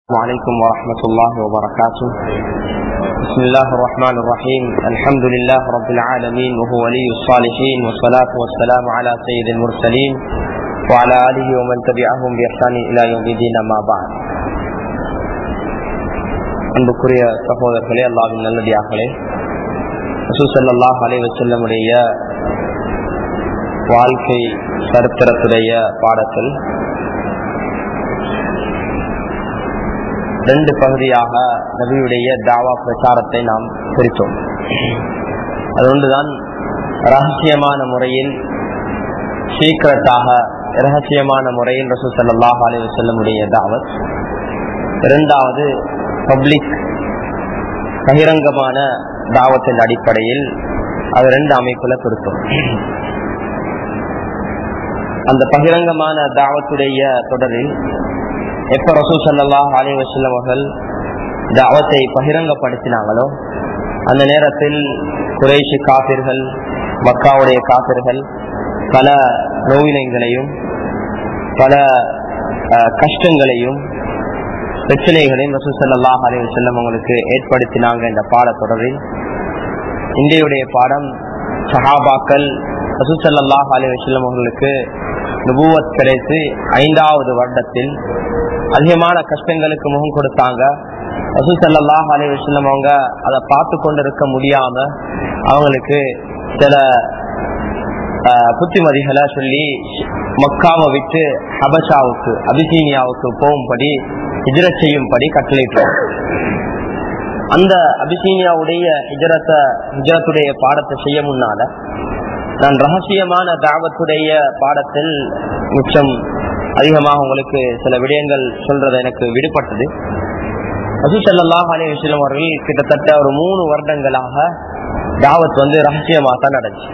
وعليكم ورحمة الله وبركاته بسم الله الرحمن الرحيم الحمد لله رب العالمين وهو ولي الصالحين والصلاة والسلام على سيد المرسلين وعلى آله ومن تبعهم بإحسان إلى يوم الدين ما بعد அன்புக்குரிய சகோதரர்களே அல்லாவின் நல்லடியார்களே ரசூசல்லாஹ் அலை வச்சல்லமுடைய வாழ்க்கை சரித்திரத்துடைய பாடத்தில் ரெண்டு பகுதியாக நபியுடைய தாவா பிரச்சாரத்தை நாம் பிரித்தோம் அது ஒன்றுதான் ரகசியமான முறையில் சீக்கிரட்டாக ரகசியமான முறையில் ரசூ சல்லாஹ் அலி வசல்லமுடைய தாவத் இரண்டாவது பப்ளிக் பகிரங்கமான தாவத்தின் அடிப்படையில் அது ரெண்டு அமைப்புல பிரித்தோம் அந்த பகிரங்கமான தாவத்துடைய தொடரில் எப்ப ரசூ சல்லாஹ் அலி வசல்லம் அவர்கள் தாவத்தை பகிரங்கப்படுத்தினாங்களோ அந்த நேரத்தில் குறைஷி காபிர்கள் மக்காவுடைய காபிர்கள் பல நோயினைகளையும் பல கஷ்டங்களையும் பிரச்சனைகளையும் ரசூ சல்லாஹ் அலி வசல்லம் அவங்களுக்கு ஏற்படுத்தினாங்க இந்த பாடத்தொடரில் இன்றையுடைய பாடம் சஹாபாக்கள் ரசூ சல்லாஹ் அலி வசல்லம் அவர்களுக்கு நுபுவத் கிடைத்து ஐந்தாவது வருடத்தில் அதிகமான கஷ்டங்களுக்கு முகம் கொடுத்தாங்க ரசூ சல்லாஹ் அலி வசல்லம் அவங்க அதை பார்த்து கொண்டு இருக்க முடியாம அவங்களுக்கு சில புத்திமதிகளை சொல்லி மக்காவை விட்டு ஹபஷாவுக்கு அபிசீனியாவுக்கு போகும்படி ஹிஜரத் செய்யும்படி கட்டளையிட்டோம் அந்த அபிசீனியாவுடைய ஹிஜரத்தை ஹிஜரத்துடைய பாடத்தை செய்ய முன்னால நான் ரகசியமான தாவத்துடைய பாடத்தில் மிச்சம் அதிகமாக உங்களுக்கு சில விடயங்கள் சொல்றது எனக்கு விடுபட்டது ரசூசல்லாஹ் அலி வசலம் அவர்கள் கிட்டத்தட்ட ஒரு மூணு வருடங்களாக தாவத் வந்து ரகசியமாக தான் நடந்துச்சு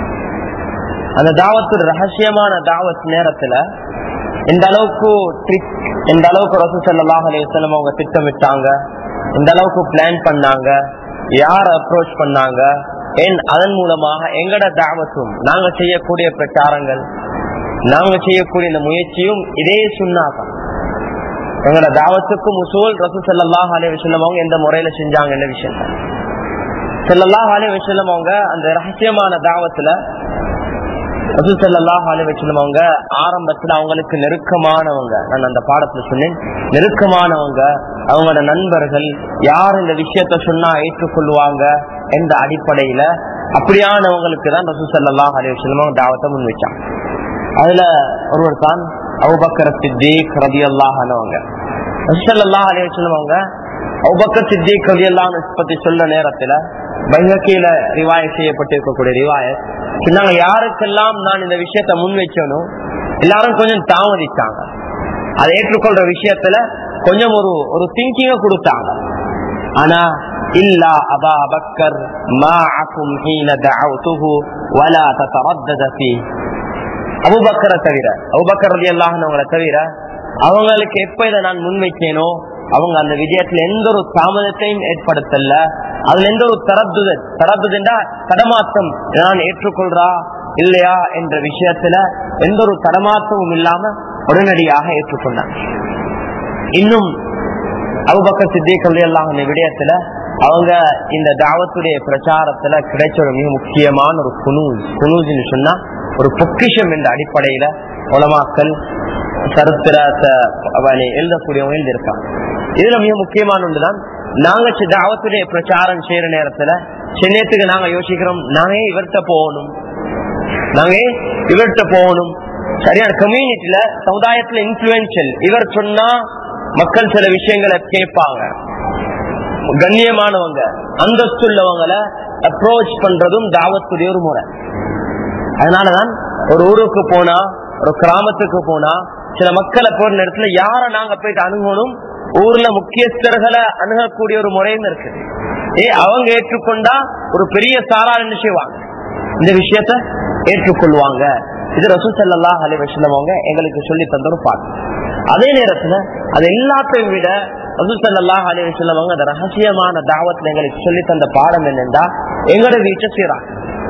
அந்த தாவத்து ரகசியமான தாவத் நேரத்துல இந்த அளவுக்கு ட்ரிக் இந்த அளவுக்கு ரசூசல்லாஹ் அலி வசலம் அவங்க திட்டமிட்டாங்க இந்த அளவுக்கு பிளான் பண்ணாங்க யார அப்ரோச் பண்ணாங்க ஏன் அதன் மூலமாக எங்கட தாவத்தும் நாங்க செய்யக்கூடிய பிரச்சாரங்கள் நாங்க செய்யக்கூடிய இந்த முயற்சியும் இதே சுண்ணாதான் எங்களோட தாவத்துக்கும் உசூல் ரசூ செல்லல்லாஹ் அலே விஷயம் அவங்க எந்த முறையில செஞ்சாங்க என்ன விஷயம் செல்லல்லாஹ் அலே விஷயம் அவங்க அந்த ரகசியமான தாவத்துல ரசூ செல்லல்லாஹ் அலே விஷயம் அவங்க ஆரம்பத்துல அவங்களுக்கு நெருக்கமானவங்க நான் அந்த பாடத்துல சொன்னேன் நெருக்கமானவங்க அவங்களோட நண்பர்கள் யார் இந்த விஷயத்த சொன்னா ஏற்றுக்கொள்வாங்க என்ற அடிப்படையில அப்படியானவங்களுக்கு தான் ரசூ சல்லாஹ் அலி வசலம் தாவத்தை முன் வச்சாங்க அதுல ஒருவர் தான் அவுபக்கர சித்திக் ரதி அல்லாஹானவங்க ரசூசல்லாஹ் அலி வசலம் அவங்க அவுபக்கர் சித்திக் ரதி அல்லாஹ் பத்தி சொல்ல நேரத்துல பைஹக்கியில ரிவாய செய்யப்பட்டிருக்கக்கூடிய ரிவாய சொன்னாங்க யாருக்கெல்லாம் நான் இந்த விஷயத்த முன் வச்சனோ எல்லாரும் கொஞ்சம் தாமதிச்சாங்க அதை ஏற்றுக்கொள்ற விஷயத்துல கொஞ்சம் ஒரு ஒரு திங்கிங்க கொடுத்தாங்க ஆனா إلا أبا بكر معكم حين دعوته ولا تتردد فيه அபு பக்கரை தவிர அபுபக்கர் ரதி அல்லாஹங்களை தவிர அவங்களுக்கு எப்ப இதை நான் முன்வைச்சேனோ அவங்க அந்த விஜயத்துல எந்த ஒரு தாமதத்தையும் ஏற்படுத்தல அதுல எந்த ஒரு தரத்துது தரத்துதுண்டா தடமாற்றம் நான் ஏற்றுக்கொள்றா இல்லையா என்ற விஷயத்துல எந்த ஒரு தடமாற்றமும் இல்லாம உடனடியாக ஏற்றுக்கொண்டாங்க இன்னும் அபுபக்கர் சித்திகள் எல்லாம் அந்த விடயத்துல அவங்க இந்த தாவத்துடைய பிரச்சாரத்துல கிடைச்ச ஒரு மிக முக்கியமான ஒரு குனூஸ் குனூஸ்ன்னு சொன்னா ஒரு பொக்கிஷம் என்ற அடிப்படையில உலமாக்கல் சரித்திரத்தை எழுதக்கூடியவங்க எழுதியிருக்காங்க இதுல மிக முக்கியமான ஒன்றுதான் நாங்க தாவத்துடைய பிரச்சாரம் செய்யற நேரத்துல சென்னையத்துக்கு நாங்க யோசிக்கிறோம் நாங்க இவர்கிட்ட போகணும் நாங்க இவர்கிட்ட போகணும் சரியான கம்யூனிட்டியில சமுதாயத்துல இன்ஃபுளுன்சியல் இவர் சொன்னா மக்கள் சில விஷயங்களை கேட்பாங்க கண்ணியமானவங்க அந்தஸ்துள்ளவங்களை அப்ரோச் பண்றதும் தாவத்துடைய ஒரு முறை அதனாலதான் ஒரு ஊருக்கு போனா ஒரு கிராமத்துக்கு போனா சில மக்களை போற நேரத்துல யார நாங்க போயிட்டு அணுகணும் ஊர்ல முக்கியஸ்தர்களை அணுகக்கூடிய ஒரு முறையும் இருக்கு ஏ அவங்க ஏற்றுக்கொண்டா ஒரு பெரிய சாரா என்ன செய்வாங்க இந்த விஷயத்த ஏற்றுக்கொள்வாங்க இது ரசூ சல்லா அலி வசலம் அவங்க எங்களுக்கு சொல்லி தந்த ஒரு பாட்டு அதே நேரத்துல அது எல்லாத்தையும் விட ரசூசல்லா அலி வசல்லம் அவங்க அந்த ரகசியமான தாவத்துல எங்களுக்கு சொல்லி தந்த பாடம் என்னன்னா எங்களோட வீட்டை செய்யறாங்க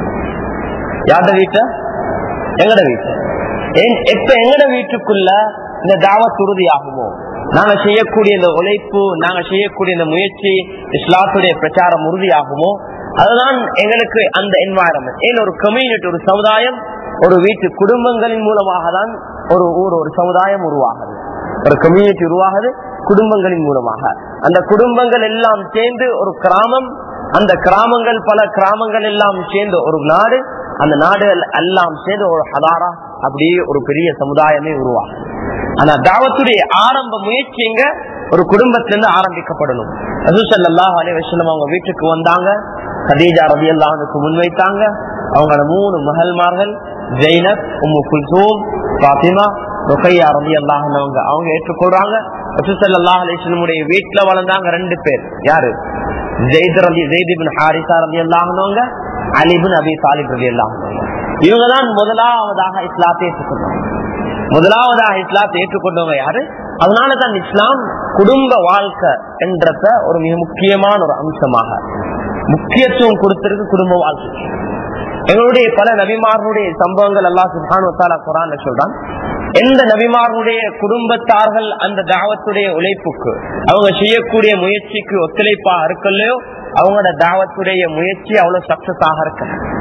யார்ட வீட்டை எங்கட வீட்டை எப்ப எங்கட வீட்டுக்குள்ள இந்த தாவத் உறுதியாகுமோ நாங்க செய்யக்கூடிய இந்த உழைப்பு நாங்க செய்யக்கூடிய இந்த முயற்சி இஸ்லாத்துடைய பிரச்சாரம் உறுதியாகுமோ அதுதான் எங்களுக்கு அந்த என்வாயரன்மெண்ட் ஏன் ஒரு கம்யூனிட்டி ஒரு சமுதாயம் ஒரு வீட்டு குடும்பங்களின் மூலமாக தான் ஒரு ஊர் ஒரு சமுதாயம் உருவாகுது ஒரு கம்யூனிட்டி உருவாகுது குடும்பங்களின் மூலமாக அந்த குடும்பங்கள் எல்லாம் சேர்ந்து ஒரு கிராமம் அந்த கிராமங்கள் பல கிராமங்கள் எல்லாம் சேர்ந்து ஒரு நாடு அந்த நாடு எல்லாம் சேர்ந்து ஒரு ஹதாரா அப்படியே ஒரு பெரிய சமுதாயமே உருவாகும் ஆனா தாவத்துடைய ஆரம்ப முயற்சி எங்க ஒரு குடும்பத்திலிருந்து ஆரம்பிக்கப்படணும் ரசூசல்லாஹ் அலைவசலம் அவங்க வீட்டுக்கு வந்தாங்க கதீஜா ரதி அல்லாஹனுக்கு முன்வைத்தாங்க அவங்களோட மூணு மகள்மார்கள் ஜெய்னப் உம்மு குல்சூம் பாத்திமா ருக்கையா ரதி அல்லாஹனவங்க அவங்க ஏற்றுக்கொள்றாங்க ரசூசல்லாஹ் அலிஸ்லமுடைய வீட்டுல வளர்ந்தாங்க ரெண்டு பேர் யாரு ஜெயித் ரதி ஜெய்திபின் ஹாரிசா ரதி அல்லாஹனவங்க அலிபின் அபி தாலிப் ரதி அல்லாஹனவங்க இவங்கதான் முதலாவதாக இஸ்லாத்தை ஏற்றுக்கொண்டாங்க முதலாவதாக இஸ்லாத்தை ஏற்றுக்கொண்டவங்க யாரு அதனாலதான் இஸ்லாம் குடும்ப வாழ்க்கை என்றத ஒரு மிக முக்கியமான ஒரு அம்சமாக முக்கியத்துவம் கொடுத்திருக்கு குடும்ப வாழ்க்கை எங்களுடைய பல நபிமார்களுடைய சம்பவங்கள் எல்லாம் சுல்தான் குரான் சொல்றான் எந்த நபிமார்களுடைய குடும்பத்தார்கள் அந்த தாவத்துடைய உழைப்புக்கு அவங்க செய்யக்கூடிய முயற்சிக்கு ஒத்துழைப்பா இருக்கலையோ அவங்களோட தாவத்துடைய முயற்சி அவ்வளவு சக்சஸ் ஆக இருக்க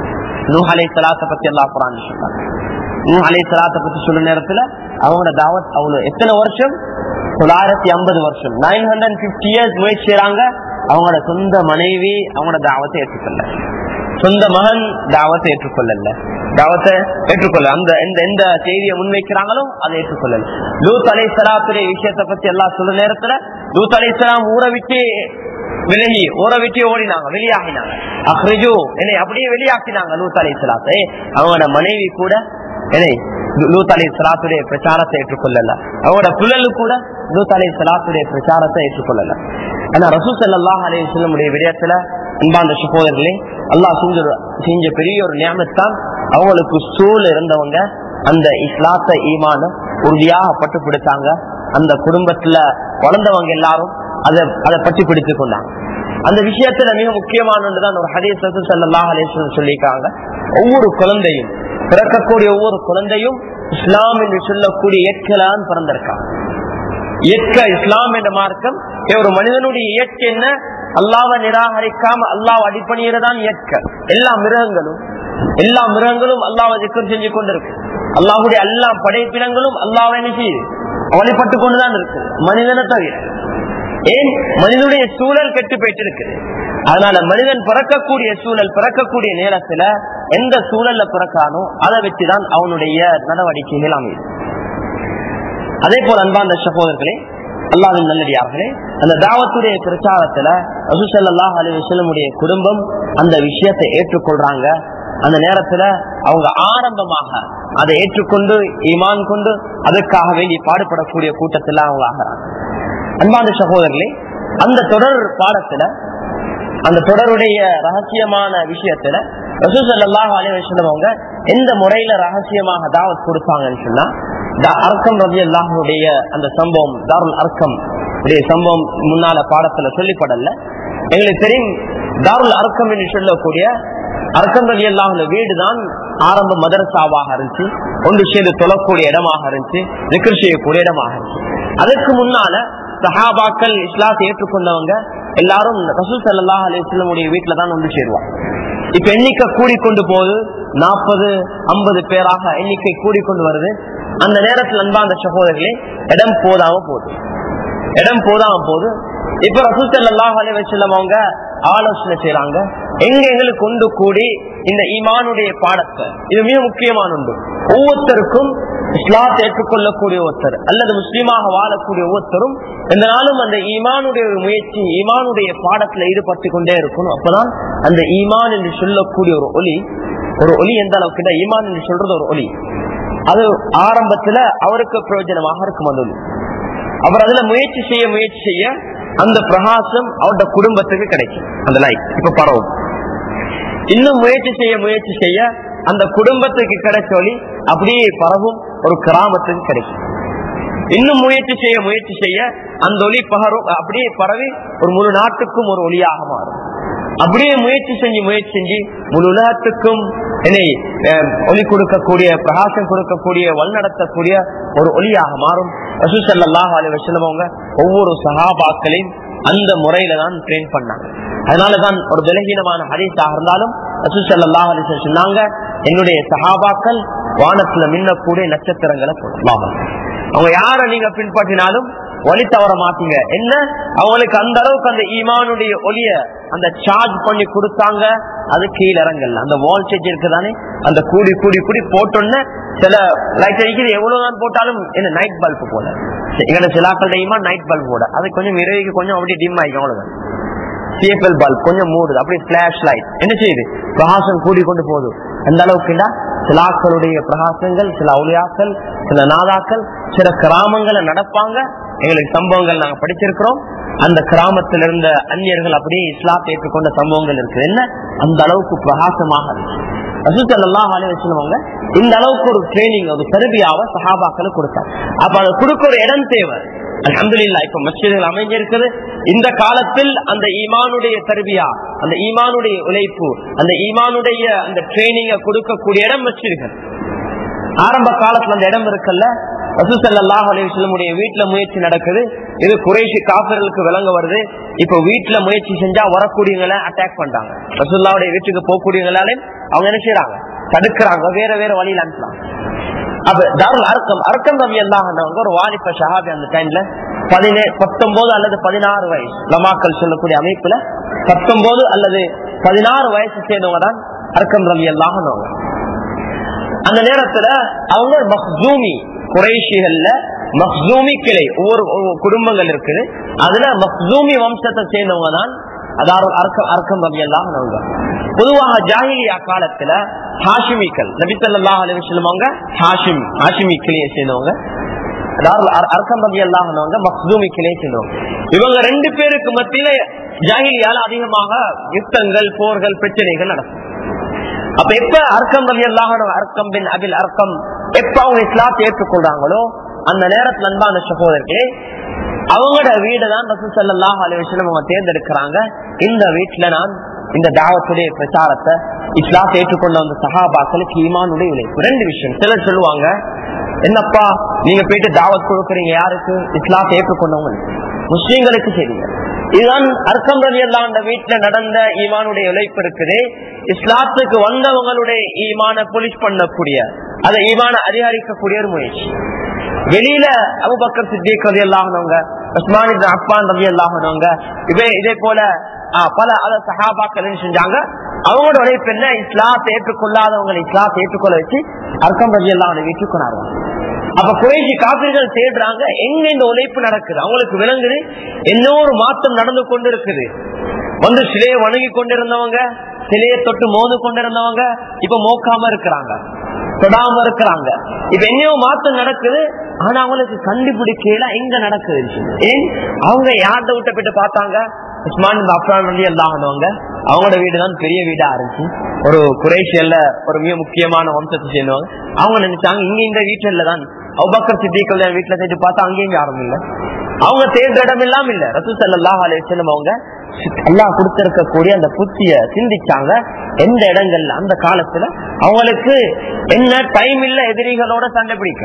நூ அலை சலாத்தை பத்தி எல்லாம் குரான் சொல்றாங்க நூ அலை சலாத்தை பத்தி சொல்ல நேரத்துல அவங்களோட தாவத் அவ்வளவு எத்தனை வருஷம் தொள்ளாயிரத்தி ஐம்பது வருஷம் நைன் ஹண்ட்ரட் பிப்டி இயர்ஸ் முயற்சி செய்யறாங்க அவங்களோட சொந்த மனைவி அவங்களோட தாவத்தை ஏற்றுக்கொள்ள சொந்த மகன் தாவத்தை ஏற்றுக்கொள்ளல தாவத்தை ஏற்றுக்கொள்ள அந்த எந்த எந்த செய்தியை முன்வைக்கிறாங்களோ அதை ஏற்றுக்கொள்ளல லூத் அலை சலாத்துடைய விஷயத்தை பத்தி எல்லாம் சொல்ல நேரத்துல லூத் அலை சலாம் ஊரை விட்டு விலகி ஊரை விட்டு ஓடினாங்க வெளியாகினாங்க அஹ்ரிஜு என்னை அப்படியே வெளியாக்கினாங்க லூத் அலை சலாத்தை அவங்களோட மனைவி கூட என்னை லூத் அலை சலாத்துடைய பிரச்சாரத்தை ஏற்றுக்கொள்ளல அவங்களோட புழலு கூட லூத் அலை சலாத்துடைய பிரச்சாரத்தை ஏற்றுக்கொள்ளல ஆனா ரசூ சல்லாஹ் அலி சொல்லமுடைய விடயத்துல அன்பாந்த சகோதரர்களே அல்லாஹ் செஞ்ச செஞ்ச பெரிய ஒரு நியமத்தான் அவங்களுக்கு சூழ இருந்தவங்க அந்த இஸ்லாத்த ஈமான உறுதியாக பட்டு பிடித்தாங்க அந்த குடும்பத்துல வளர்ந்தவங்க எல்லாரும் அதை அதை பற்றி பிடித்துக் கொண்டாங்க அந்த விஷயத்துல மிக முக்கியமானதுதான் ஒரு ஹதீஸ் சல்லாஹ் அலேஸ்வரம் சொல்லியிருக்காங்க ஒவ்வொரு குழந்தையும் பிறக்கக்கூடிய ஒவ்வொரு குழந்தையும் இஸ்லாம் என்று சொல்லக்கூடிய இயற்கையிலான் பிறந்திருக்காங்க இயற்கை இஸ்லாம் என்ற மார்க்கம் ஒரு மனிதனுடைய இயற்கை என்ன அல்லாவை நிராகரிக்காம அல்லாஹ் அடிப்பணியதான் இயற்கை எல்லா மிருகங்களும் எல்லா மிருகங்களும் அல்லாவை திக்கம் செஞ்சு கொண்டிருக்கு அல்லாஹுடைய எல்லா படைப்பினங்களும் அல்லாவை என்ன செய்யுது வழிபட்டு கொண்டுதான் இருக்கு மனிதனை தவிர ஏன் மனிதனுடைய சூழல் கெட்டு போயிட்டு இருக்குது அதனால மனிதன் பிறக்கக்கூடிய சூழல் பிறக்கக்கூடிய நேரத்துல எந்த சூழல்ல பிறக்கானோ அதை வச்சுதான் அவனுடைய நடவடிக்கைகள் அமையும் அதே போல அன்பாந்த சகோதரர்களே அல்லாவின் நல்லடியார்களே அந்த தாவத்துடைய பிரச்சாரத்துல ரசூசல்லாஹ் அலி வசலமுடைய குடும்பம் அந்த விஷயத்தை ஏற்றுக்கொள்றாங்க அந்த நேரத்துல அவங்க ஆரம்பமாக அதை ஏற்றுக்கொண்டு ஈமான் கொண்டு அதற்காக வேண்டி பாடுபடக்கூடிய கூட்டத்துல அவங்க ஆகிறாங்க அன்பாந்த சகோதரர்களே அந்த தொடர் பாடத்துல அந்த தொடருடைய ரகசியமான விஷயத்துல ரசூசல்லாஹ் அலி வசலம் அவங்க எந்த முறையில ரகசியமாக தாவத் கொடுப்பாங்கன்னு சொன்னா அர்க்கம் ரவி அல்லாஹுடைய அந்த சம்பவம் தாருல் அர்க்கம் உடைய சம்பவம் முன்னால பாடத்துல சொல்லிப்படல எங்களுக்கு தெரியும் தாருல் அர்க்கம் என்று சொல்லக்கூடிய அர்க்கம் ரவி அல்லாஹுடைய வீடுதான் ஆரம்ப மதரசாவாக இருந்துச்சு ஒன்று சேர்ந்து தொழக்கூடிய இடமாக இருந்துச்சு விக்கிர செய்யக்கூடிய இடமாக இருந்துச்சு அதுக்கு முன்னால சஹாபாக்கள் இஸ்லாத்தை ஏற்றுக்கொண்டவங்க எல்லாரும் ரசூல் சல்லாஹ் அலிஸ்லமுடைய வீட்டுல தான் ஒன்று சேருவாங்க இப்ப எண்ணிக்கை கூடிக்கொண்டு போகுது நாற்பது ஐம்பது பேராக எண்ணிக்கை கூடிக்கொண்டு வருது அந்த நேரத்தில் அன்பாந்த சகோதரர்களே இடம் போதாம போகுது இடம் போதாம போகுது இப்ப ரசூசல்லாஹ் அலி வசல்லம் அவங்க ஆலோசனை செய்யறாங்க எங்க எங்களுக்கு கொண்டு கூடி இந்த ஈமானுடைய பாடத்தை இது மிக முக்கியமான ஒன்று ஒவ்வொருத்தருக்கும் இஸ்லாத்தை ஏற்றுக்கொள்ளக்கூடிய ஒருத்தர் அல்லது முஸ்லீமாக வாழக்கூடிய ஒவ்வொருத்தரும் இந்த நாளும் அந்த ஈமானுடைய ஒரு முயற்சி ஈமானுடைய பாடத்துல ஈடுபட்டு கொண்டே இருக்கணும் அப்பதான் அந்த ஈமான் என்று சொல்லக்கூடிய ஒரு ஒலி ஒரு ஒலி எந்த அளவுக்கு ஈமான் என்று சொல்றது ஒரு ஒலி அது ஆரம்பத்துல அவருக்கு பிரயோஜனமாக இருக்கும் அந்த ஒலி அவர் அதுல முயற்சி செய்ய முயற்சி செய்ய அந்த பிரகாசம் அவருடைய குடும்பத்துக்கு கிடைக்கும் அந்த லைட் இப்ப பரவும் இன்னும் முயற்சி செய்ய முயற்சி செய்ய அந்த குடும்பத்துக்கு கிடைச்ச ஒளி அப்படியே பரவும் ஒரு கிராமத்துக்கு கிடைக்கும் இன்னும் முயற்சி செய்ய முயற்சி செய்ய அந்த ஒளி பகரும் அப்படியே பரவி ஒரு முழு நாட்டுக்கும் ஒரு ஒளியாக மாறும் அப்படியே முயற்சி செஞ்சு முயற்சி செஞ்சு முழு உலகத்துக்கும் என்னை அஹ், ஒளி கொடுக்கக்கூடிய பிரகாசம் கொடுக்கக்கூடிய வழிநடத்தக்கூடிய ஒரு ஒளியாக மாறும் ரசூசல்லாஹ் அலி வசலம் அவங்க ஒவ்வொரு சஹாபாக்களையும் அந்த முறையில தான் ட்ரெயின் பண்ணாங்க அதனாலதான் ஒரு பலகீனமான ஹதீஸாக இருந்தாலும் ரசூசல்லாஹ் அலி சொன்னாங்க என்னுடைய சஹாபாக்கள் வானத்துல மின்னக்கூடிய நட்சத்திரங்களை போடலாம் அவங்க யார நீங்க பின்பற்றினாலும் வழி தவற மாட்டீங்க என்ன அவங்களுக்கு அந்த அளவுக்கு அந்த ஈமானுடைய ஒளிய அந்த சார்ஜ் பண்ணி கொடுத்தாங்க அது கீழ இறங்கல அந்த வோல்டேஜ் இருக்குதானே அந்த கூடி கூடி கூடி போட்டோன்னு சில லைட் அடிக்கிறது எவ்வளவுதான் போட்டாலும் என்ன நைட் பல்ப் போல எங்களோட சிலாக்கள் ஈமான் நைட் பல்ப் போட அது கொஞ்சம் இரவுக்கு கொஞ்சம் அப்படியே டிம் ஆகிக்கும் அவ்வளவுதான் சிஎஃப்எல் பல்ப் கொஞ்சம் மூடுது அப்படி பிளாஷ் லைட் என்ன செய்யுது பிரகாசம் கூடி கொண்டு போகுது அந்த அளவுக்குண்டா சிலாக்களுடைய பிரகாசங்கள் சில அவுளியாக்கள் சில நாதாக்கள் சில கிராமங்களை நடப்பாங்க எங்களுக்கு சம்பவங்கள் நாங்க படிச்சிருக்கிறோம் அந்த கிராமத்தில் இருந்த அந்நியர்கள் அப்படியே இஸ்லாத்தை ஏற்றுக்கொண்ட சம்பவங்கள் இருக்கு என்ன அந்த அளவுக்கு பிரகாசமாக இருந்துச்சு ரசூசல்லாஹ் அலைவசனவங்க இந்த அளவுக்கு ஒரு ட்ரைனிங் ஒரு தருபியாவை சஹாபாக்களுக்கு கொடுத்தாங்க அப்ப அதை கொடுக்க ஒரு இடம் தேவை அல்ஹம்துலில்லா இப்ப மஸ்ஜிதுகள் அமைஞ்சிருக்குது இந்த காலத்தில் அந்த ஈமானுடைய தருபியா அந்த ஈமானுடைய உழைப்பு அந்த ஈமானுடைய அந்த ட்ரைனிங்க கொடுக்கக்கூடிய இடம் மஸ்ஜிதுகள் ஆரம்ப காலத்துல அந்த இடம் இருக்குல்ல ரசூசல்லாஹ் அலைவசல்லமுடைய வீட்டுல முயற்சி நடக்குது இது குறைஷி காப்பர்களுக்கு விளங்க வருது இப்ப வீட்டுல முயற்சி செஞ்சா வரக்கூடியவங்களை அட்டாக் பண்றாங்க ரசூல்லாவுடைய வீட்டுக்கு போகக்கூடியவங்களாலே அவங்க என்ன செய்யறாங்க தடுக்கிறாங்க வேற வேற வழியில அனுப்பலாம் அப்ப தாருல் அர்க்கம் அர்க்கம் ரவி அல்லாஹ் ஒரு வாலிப ஷஹாபி அந்த டைம்ல பதினே பத்தொன்பது அல்லது பதினாறு வயசு லமாக்கள் சொல்லக்கூடிய அமைப்புல பத்தொன்பது அல்லது பதினாறு வயசு சேர்ந்தவங்க தான் அர்க்கம் ரவி அல்லாஹ் அந்த நேரத்துல அவங்க மஹ்ஜூமி குறைஷிகள்ல மஹ்ஜூமி கிளை ஒவ்வொரு ஒவ்வொரு குடும்பங்கள் இருக்குது அதுல மஹ்ஜூமி வம்சத்தை சேர்ந்தவங்க தான் அதாவது அர்க்கம் அர்க்கம் ரவி எல்லாம் பொதுவாக ஜாகிலியா காலத்துல ஹாஷிமிக்கள் நபித்தல்லாஹ் அலிவசல்லம் அவங்க ஹாஷிம் ஹாஷிமி கிளையை சேர்ந்தவங்க அதாவது அர்- அர்க்கம் ரவி எல்லாம் மஹ்ஜூமி கிளையை சேர்ந்தவங்க இவங்க ரெண்டு பேருக்கு மத்தியில ஜாகிலியால அதிகமாக யுத்தங்கள் போர்கள் பிரச்சனைகள் நடக்கும் அப்ப எப்ப அர்க்கம் ரவி அல்லாஹ் அர்க்கம் பின் அபில் அர்க்கம் எப்ப அவங்க இஸ்லாத்தை ஏற்றுக்கொள்றாங்களோ அந்த நேரத்துல அன்பான சகோதரர்களே அவங்களோட வீடு தான் ரசூ சல்லாஹ் அலுவலம் அவங்க தேர்ந்தெடுக்கிறாங்க இந்த வீட்டுல நான் இந்த தாவத்துடைய பிரச்சாரத்தை இஸ்லாத்தை ஏற்றுக்கொண்ட அந்த சஹாபாக்களுக்கு ஈமானுடைய உழைப்பு ரெண்டு விஷயம் சிலர் சொல்லுவாங்க என்னப்பா நீங்க போயிட்டு தாவத் கொடுக்குறீங்க யாருக்கு இஸ்லாத்தை ஏற்றுக்கொண்டவங்க முஸ்லீம்களுக்கு செய்றீங்க இதுதான் அர்க்கம் ரவி அந்த வீட்டுல நடந்த ஈமானுடைய உழைப்பு இருக்குது இஸ்லாத்துக்கு வந்தவங்களுடைய ஈமான போலீஸ் பண்ணக்கூடிய அதை ஈமான அதிகரிக்கக்கூடிய ஒரு முயற்சி வெளியில அபுபக்கர் சித்திக் ரவி அல்லாஹனவங்க உஸ்மான் இப்னு அப்பான் ரவி அல்லாஹனவங்க இதே இதே போல ஆ, பல அத சஹாபாக்கள் என்ன செஞ்சாங்க அவங்களோட உழைப்பு என்ன இஸ்லாத்தை ஏற்றுக்கொள்ளாதவங்களை இஸ்லாத்தை ஏற்றுக்கொள்ள வச்சு அர்க்கம் ரவி அல்லாஹனை வீட்டுக்கு கொண்டாடுவாங்க அப்ப குறைசி காப்பீர்கள் தேடுறாங்க எங்க இந்த உழைப்பு நடக்குது அவங்களுக்கு விளங்குது என்ன ஒரு மாற்றம் நடந்து கொண்டு இருக்குது வந்து சிலையை வணங்கி கொண்டிருந்தவங்க சிலையை தொட்டு மோது கொண்டிருந்தவங்க இப்ப மோக்காம இருக்கிறாங்க தொடாம இருக்கிறாங்க இப்ப என்னையோ மாற்றம் நடக்குது ஆனா அவங்களுக்கு கண்டுபிடிக்கல எங்க நடக்குது ஏன் அவங்க யார்கிட்ட விட்ட போயிட்டு பார்த்தாங்க உஸ்மான் இந்த அப்ரான் வண்டி எல்லாம் ஆனவங்க அவங்களோட வீடு தான் பெரிய வீடா இருந்துச்சு ஒரு குறைஷியல்ல ஒரு மிக முக்கியமான வம்சத்தை சேர்ந்தவங்க அவங்க நினைச்சாங்க இங்க இந்த வீட்டுல தான் அவ்வக்கர் சித்திகள் வீட்டுல தேடி பார்த்தா அங்கேயும் யாரும் இல்ல அவங்க தேடுற இடம் எல்லாம் இல்ல ரசூ சல்லாஹ் அலிஸ்லம் அவங்க அல்லாஹ் கொடுத்திருக்கக்கூடிய அந்த புத்திய சிந்திச்சாங்க எந்த இடங்கள்ல அந்த காலத்துல அவங்களுக்கு என்ன டைம் இல்ல எதிரிகளோட சண்டை பிடிக்க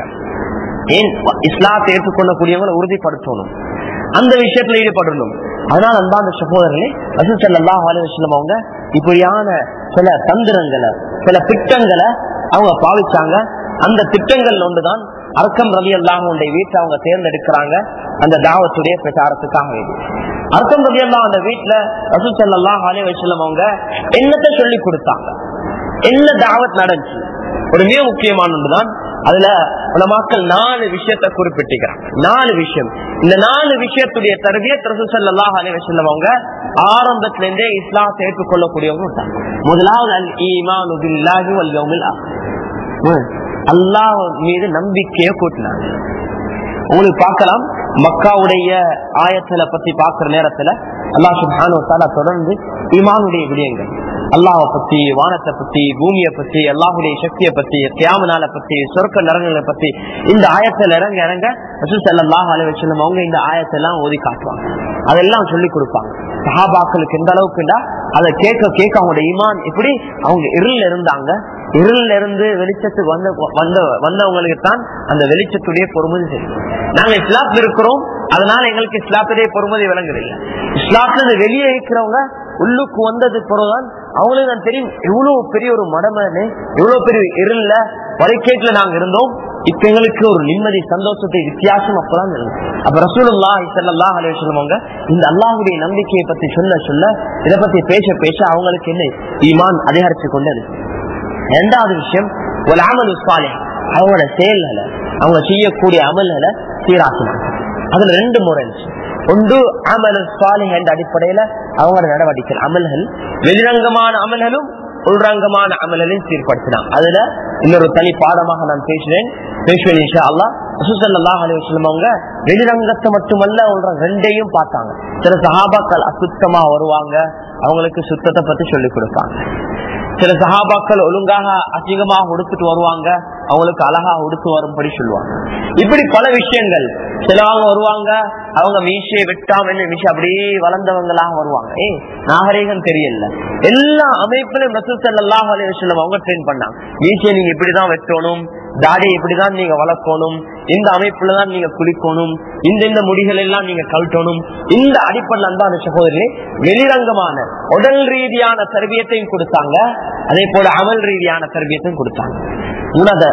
ஏன் இஸ்லாத்தை ஏற்றுக்கொள்ளக்கூடியவங்களை உறுதிப்படுத்தணும் அந்த விஷயத்துல ஈடுபடணும் அதனால அன்பான சகோதரர்களே ரசூல் ஸல்லல்லாஹு அலைஹி வஸல்லம் அவங்க இப்படியான சில தந்திரங்களை சில திட்டங்களை அவங்க பாவிச்சாங்க அந்த திட்டங்கள் ஒன்றுதான் அர்க்கம் ரவி அல்லாஹுடைய வீட்டை அவங்க தேர்ந்தெடுக்கிறாங்க அந்த தாவத்துடைய பிரச்சாரத்துக்காக வேண்டி அர்க்கம் ரவி அல்லாஹ் அந்த வீட்டுல ரசூல் ஸல்லல்லாஹு அலைஹி வஸல்லம் அவங்க என்னத்தை சொல்லி கொடுத்தாங்க என்ன தாவத் நடந்துச்சு ஒரு மிக முக்கியமான ஒன்றுதான் அதுல உலமாக்கள் நாலு விஷயத்தை குறிப்பிட்டிருக்கிறாங்க நாலு விஷயம் இந்த நாலு விஷயத்துடைய தருவியத் ரசூசல்லாஹ் அலி வசல்லம் அவங்க ஆரம்பத்துல இருந்தே இஸ்லாத்தை ஏற்றுக்கொள்ளக்கூடியவங்க விட்டாங்க முதலாவது அல் ஈமான் பில்லாஹி வல் யௌமில் ஆஹிர். ம். அல்லாஹ் மீது நம்பிக்கையை கூட்டினாங்க உங்களுக்கு பார்க்கலாம் மக்காவுடைய ஆயத்துல பத்தி பார்க்கிற நேரத்துல அல்லாஹ் சுப்ஹானஹு வ தஆலா தொடர்ந்து ஈமானுடைய விடயங்கள் அல்லாஹை பத்தி வானத்தை பத்தி பூமியை பத்தி அல்லாஹுடைய சக்தியை பத்தி தியாமனால பத்தி சொர்க்க நரங்களை பத்தி இந்த ஆயத்துல இறங்க இறங்க ரசூல் ஸல்லல்லாஹு அலைஹி வஸல்லம் அவங்க இந்த ஆயத்தெல்லாம் ஓதி காட்டுவாங்க அதெல்லாம் சொல்லி கொடுப்பாங்க சஹாபாக்களுக்கு எந்த அளவுக்குண்டா அதை கேட்க கேட்க அவங்களோட ஈமான் எப்படி அவங்க இருள் இருந்தாங்க இருள்ல இருந்து வெளிச்சத்துக்கு வந்த வந்த வந்தவங்களுக்கு தான் அந்த வெளிச்சத்துடைய பொறுமதி தெரியும் நாங்க இஸ்லாத்துல இருக்கிறோம் அதனால எங்களுக்கு இஸ்லாத்துடைய பொறுமதி விளங்குதில்லை இஸ்லாத்துல இருந்து வெளியே இருக்கிறவங்க உள்ளுக்கு வந்தது பிறகுதான் அவங்களுக்கு நான் தெரியும் எவ்வளவு பெரிய ஒரு மடமனு எவ்வளவு பெரிய இருள்ல வரைக்கேட்டுல நாங்க இருந்தோம் இப்ப எங்களுக்கு ஒரு நிம்மதி சந்தோஷத்தை வித்தியாசம் அப்பதான் இருந்தது அப்ப ரசூலுல்லா ஸல்லல்லாஹு அலைஹி வஸல்லம் அவங்க இந்த அல்லாஹ்வுடைய நம்பிக்கையை பத்தி சொல்ல சொல்ல இத பத்தி பேச பேச அவங்களுக்கு என்ன ஈமான் அதிகரிச்சு கொண்டது இரண்டாவது விஷயம் ஒரு அமலு சாலிஹ் அவங்களோட செயல்களை அவங்க செய்யக்கூடிய அமல்களை சீராக்கினாங்க அதுல ரெண்டு முறை இருந்துச்சு ஒன்று அமல் சாலிஹ் என்ற அடிப்படையில அவங்களோட நடவடிக்கை அமல்கள் வெளிரங்கமான அமல்களும் உள்ரங்கமான அமல்களையும் சீர்படுத்தினான் அதுல இன்னொரு தனி பாடமாக நான் பேசுவேன் பேசுவேன் இன்ஷா அல்லாஹ் ரசூலுல்லாஹி அலைஹி வஸல்லம் அவங்க வெளிரங்கத்தை மட்டுமல்ல உள்ற ரெண்டையும் பார்த்தாங்க சில சஹாபாக்கள் அசுத்தமா வருவாங்க அவங்களுக்கு சுத்தத்தை பத்தி சொல்லி கொடுப்பாங்க சில சஹாபாக்கள் ஒழுங்காக அசிங்கமாக உடுத்துட்டு வருவாங்க அவங்களுக்கு அழகா உடுத்து வரும்படி சொல்லுவாங்க இப்படி பல விஷயங்கள் சிலவங்க வருவாங்க அவங்க மீசையை வெட்டாம என்ன மீசை அப்படியே வளர்ந்தவங்களாக வருவாங்க ஏ நாகரீகம் தெரியல எல்லா அமைப்பிலும் ரசூல் ஸல்லல்லாஹு அலைஹி வஸல்லம் அவங்க ட்ரெயின் பண்ணாங்க மீசையை நீங்க இப்படிதான் வெட்டணும் தாடியை இப்படிதான் நீங்க வளர்க்கணும் இந்த அமைப்புல தான் நீங்க குளிக்கணும் இந்த இந்த முடிகள் எல்லாம் நீங்க கழட்டணும் இந்த அடிப்படையில் அன்பான சகோதரி வெளிரங்கமான உடல் ரீதியான தர்பியத்தையும் கொடுத்தாங்க அதே போல அமல் ரீதியான தர்பியத்தையும் கொடுத்தாங்க உனத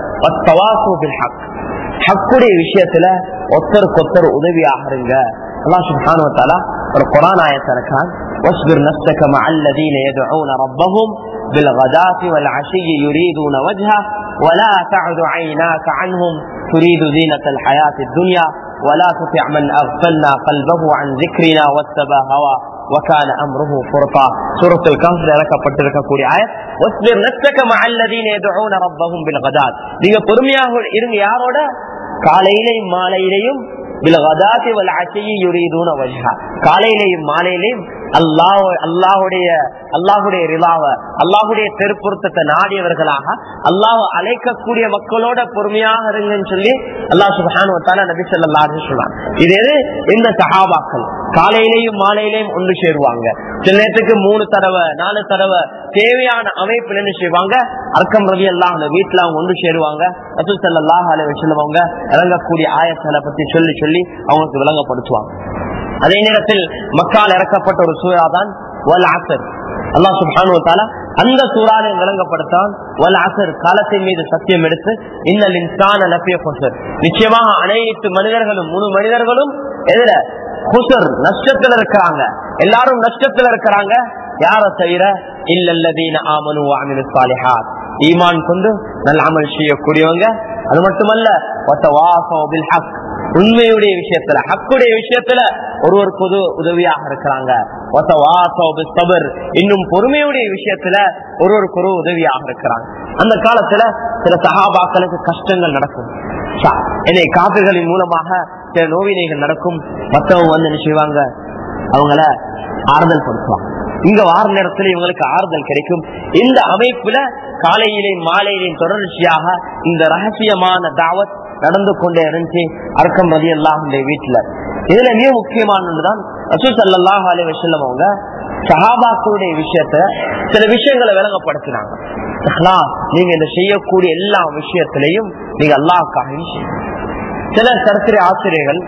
ஹக் ஹக்குடைய விஷயத்துல ஒத்தருக்கு ஒத்தர் உதவியாக இருங்க அல்லாஹ் சுப்ஹானஹு வ தஆலா ஒரு குர்ஆன் ஆயத்தை இருக்கான் واصبر نفسك مع الذين يدعون ربهم بالغداة والعشي يريدون وجهه ولا تعد عيناك عنهم تريد زينة الحياة الدنيا ولا تطع من أغفلنا قلبه عن ذكرنا واتبع هوى وكان أمره فرطا سورة الكهف لك பட்டிருக்கக்கூடிய ஆயத் واصبر نفسك مع الذين يدعون ربهم بالغداة நீங்க பொறுமையாக இருங்க யாரோட காலையிலையும் மாலையிலையும் பில்கதாத்தி வல் அசையை யுரீதூன வஜ்ஹா காலையிலையும் மாலையிலையும் அல்லாஹ் அல்லாஹுடைய அல்லாஹுடைய ரிலாவ அல்லாஹுடைய தெருப்பொருத்தத்தை நாடியவர்களாக அல்லாஹ் அழைக்கக்கூடிய மக்களோட பொறுமையாக இருங்கன்னு சொல்லி அல்லாஹ் சுபஹானுவத்தால நபி ஸல்லல்லாஹு சொல்றாங்க இது எது இந்த சஹாபாக்கள் காலையிலையும் மாலையிலையும் ஒன்று சேருவாங்க சில நேரத்துக்கு மூணு தடவை நாலு தடவை தேவையான அமைப்புல என்ன செய்வாங்க அர்க்கம் ரவி எல்லாம் வீட்டுல அவங்க ஒன்று சேருவாங்க ரசூல் ஸல்லல்லாஹு அலைஹி வஸல்லம் அவங்க இறங்கக்கூடிய ஆயத்தலை பத்தி சொல்லி சொல்லி அவங்களுக்கு விளங்கப்படுத்துவாங்க அதே நேரத்தில் மக்கால் இறக்கப்பட்ட ஒரு சூறா தான் வல் அசர் அல்லாஹ் சுப்ஹானு வ தஆலா அந்த சூறாவை விளங்கப்படுத்தான் வல் அசர் காலத்தின் மீது சத்தியம் எடுத்து இன்னல் இன்சான லஃபிய குஸ்ர் நிச்சயமாக அனைத்து மனிதர்களும் முழு மனிதர்களும் எதுல குசர் நஷ்டத்துல இருக்கிறாங்க எல்லாரும் நஷ்டத்துல இருக்கிறாங்க யார தவிர இல்லல்லதீன ஆமனு வஅமிலு ஸாலிஹாத் ஈமான் கொண்டு நல்ல அமல் செய்யக்கூடியவங்க அது மட்டுமல்ல வத்தவாஸவு பில் ஹக் உண்மையுடைய விஷயத்துல ஹக்குடைய விஷயத்துல ஒருவருக்கு உத- உதவியாக இருக்கிறாங்க வத்தவாஸவு பிஸ் ஸப்ர் இன்னும் பொறுமையுடைய விஷயத்துல ஒருவருக்கு ஒரு உதவியாக இருக்கிறாங்க அந்த காலத்துல சில சஹாபாக்களுக்கு கஷ்டங்கள் நடக்கும் சா, என்னை காப்புகளின் மூலமாக சில நோவினைகள் நடக்கும் மத்தவங்க வந்து என்ன செய்வாங்க அவங்கள ஆறுதல் படுத்துவாங்க இங்க வார நேரத்துல இவங்களுக்கு ஆறுதல் கிடைக்கும் இந்த அமைப்புல காலையிலேயும் மாலையிலேயும் தொடர்ச்சியாக இந்த ரகசியமான தாவத் நடந்து கொண்டே இருந்துச்சு அர்க்கம் ரதி அல்லாஹுடைய வீட்டுல இதுல மிக முக்கியமானதுதான் ரசூல் ஸல்லல்லாஹு அலைஹி வஸல்லம் அவங்க சஹாபாக்களுடைய விஷயத்த சில விஷயங்களை விளங்கப்படுத்தினாங்க இஹ்லாஸ், நீங்க இந்த செய்யக்கூடிய எல்லா விஷயத்திலையும் நீங்க அல்லாஹ்க்காக செய்யுங்க சில சரித்திர ஆசிரியர்கள்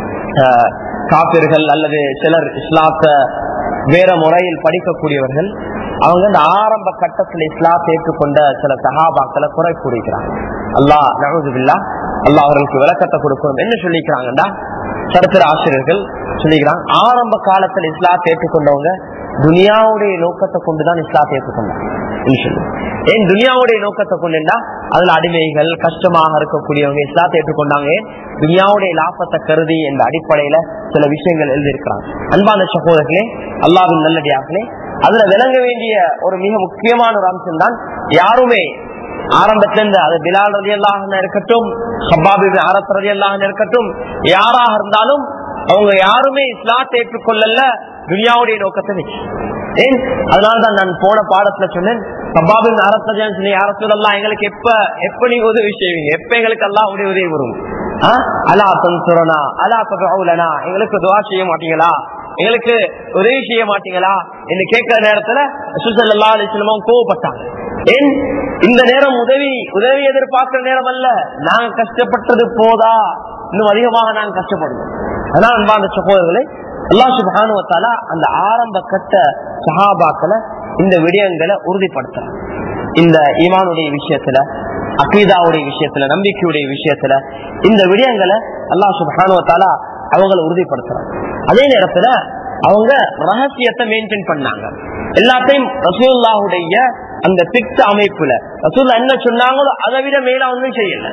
அஹ், காபிர்கள் அல்லது சிலர் இஸ்லாத்தை வேற முறையில் படிக்கக்கூடியவர்கள் அவங்க இந்த ஆரம்ப கட்டத்தில் இஸ்லாத்தை ஏற்றுக்கொண்ட சில சகாபாக்களை குறை கூறுகிறாங்க அல்லாஹ் நவதுல்லா அல்லாஹ் அவர்களுக்கு விளக்கத்தை கொடுக்கணும் என்ன சொல்லிக்கிறாங்கடா சரித்திர ஆசிரியர்கள் சொல்லிக்கிறாங்க ஆரம்ப காலத்தில் இஸ்லாத்தை ஏற்றுக்கொண்டவங்க துனியாவுடைய நோக்கத்தை கொண்டுதான் இஸ்லாத்தை ஏற்றுக்கொண்டாங்க என்று சொல்லி. ஏன் துனியாவுடைய நோக்கத்தை கொண்டுண்டா அதுல அடிமைகள் கஷ்டமாக இருக்கக்கூடியவங்க இஸ்லாத்தை ஏற்றுக்கொண்டாங்க ஏன் துனியாவுடைய லாபத்தை கருதி என்ற அடிப்படையில சில விஷயங்கள் எழுதியிருக்கிறாங்க அன்பான சகோதரர்களே அல்லாவின் நல்லடியார்களே அதுல விளங்க வேண்டிய ஒரு மிக முக்கியமான ஒரு அம்சம் தான் யாருமே ஆரம்பத்துல இருந்து அது பிலால் ரதி அல்லாஹ் இருக்கட்டும் ஹப்பாபி அரசு ரதி அல்லாஹ் இருக்கட்டும் யாராக இருந்தாலும் அவங்க யாருமே இஸ்லாத்தை ஏற்றுக்கொள்ளல துனியாவுடைய நோக்கத்தை வச்சு ஏன் அதனாலதான் நான் போன பாடத்துல சொன்னேன் சபாபின் அரசன் சொல்லி அரசுலாம் எங்களுக்கு எப்ப எப்ப நீங்க உதவி செய்வீங்க எப்ப எங்களுக்கு எல்லாம் உதவி உதவி வரும் ஆ? அலா தன்சுரனா அலா தபவுலனா எங்களுக்கு துவா செய்ய மாட்டீங்களா எங்களுக்கு உதவி செய்ய மாட்டீங்களா என்று கேட்கிற நேரத்துல சுசல்லா அலிஸ்லமும் கோவப்பட்டாங்க ஏன் இந்த நேரம் உதவி உதவி எதிர்பார்க்கிற நேரம் அல்ல நாங்க கஷ்டப்பட்டது போதா இன்னும் அதிகமாக நாங்க கஷ்டப்படணும் அதனால அன்பான சகோதரர்களை அல்லாஹ் சுப்ஹானஹு வ தஆலா அந்த ஆரம்ப கட்ட சஹாபாக்களை இந்த விடயங்களை உறுதிப்படுத்துறாங்க இந்த ஈமானுடைய விஷயத்துல அகீதாவுடைய விஷயத்துல நம்பிக்கையுடைய விஷயத்துல இந்த விடயங்களை அல்லாஹ் சுப்ஹானஹு வ தஆலா அவங்களை உறுதிப்படுத்துறாங்க அதே நேரத்துல அவங்க ரகசியத்தை மெயின்டைன் பண்ணாங்க எல்லாத்தையும் ரசூல்லாவுடைய அந்த திட்ட அமைப்புல ரசூல்லா என்ன சொன்னாங்களோ அதை விட மேல ஒன்றும் செய்யல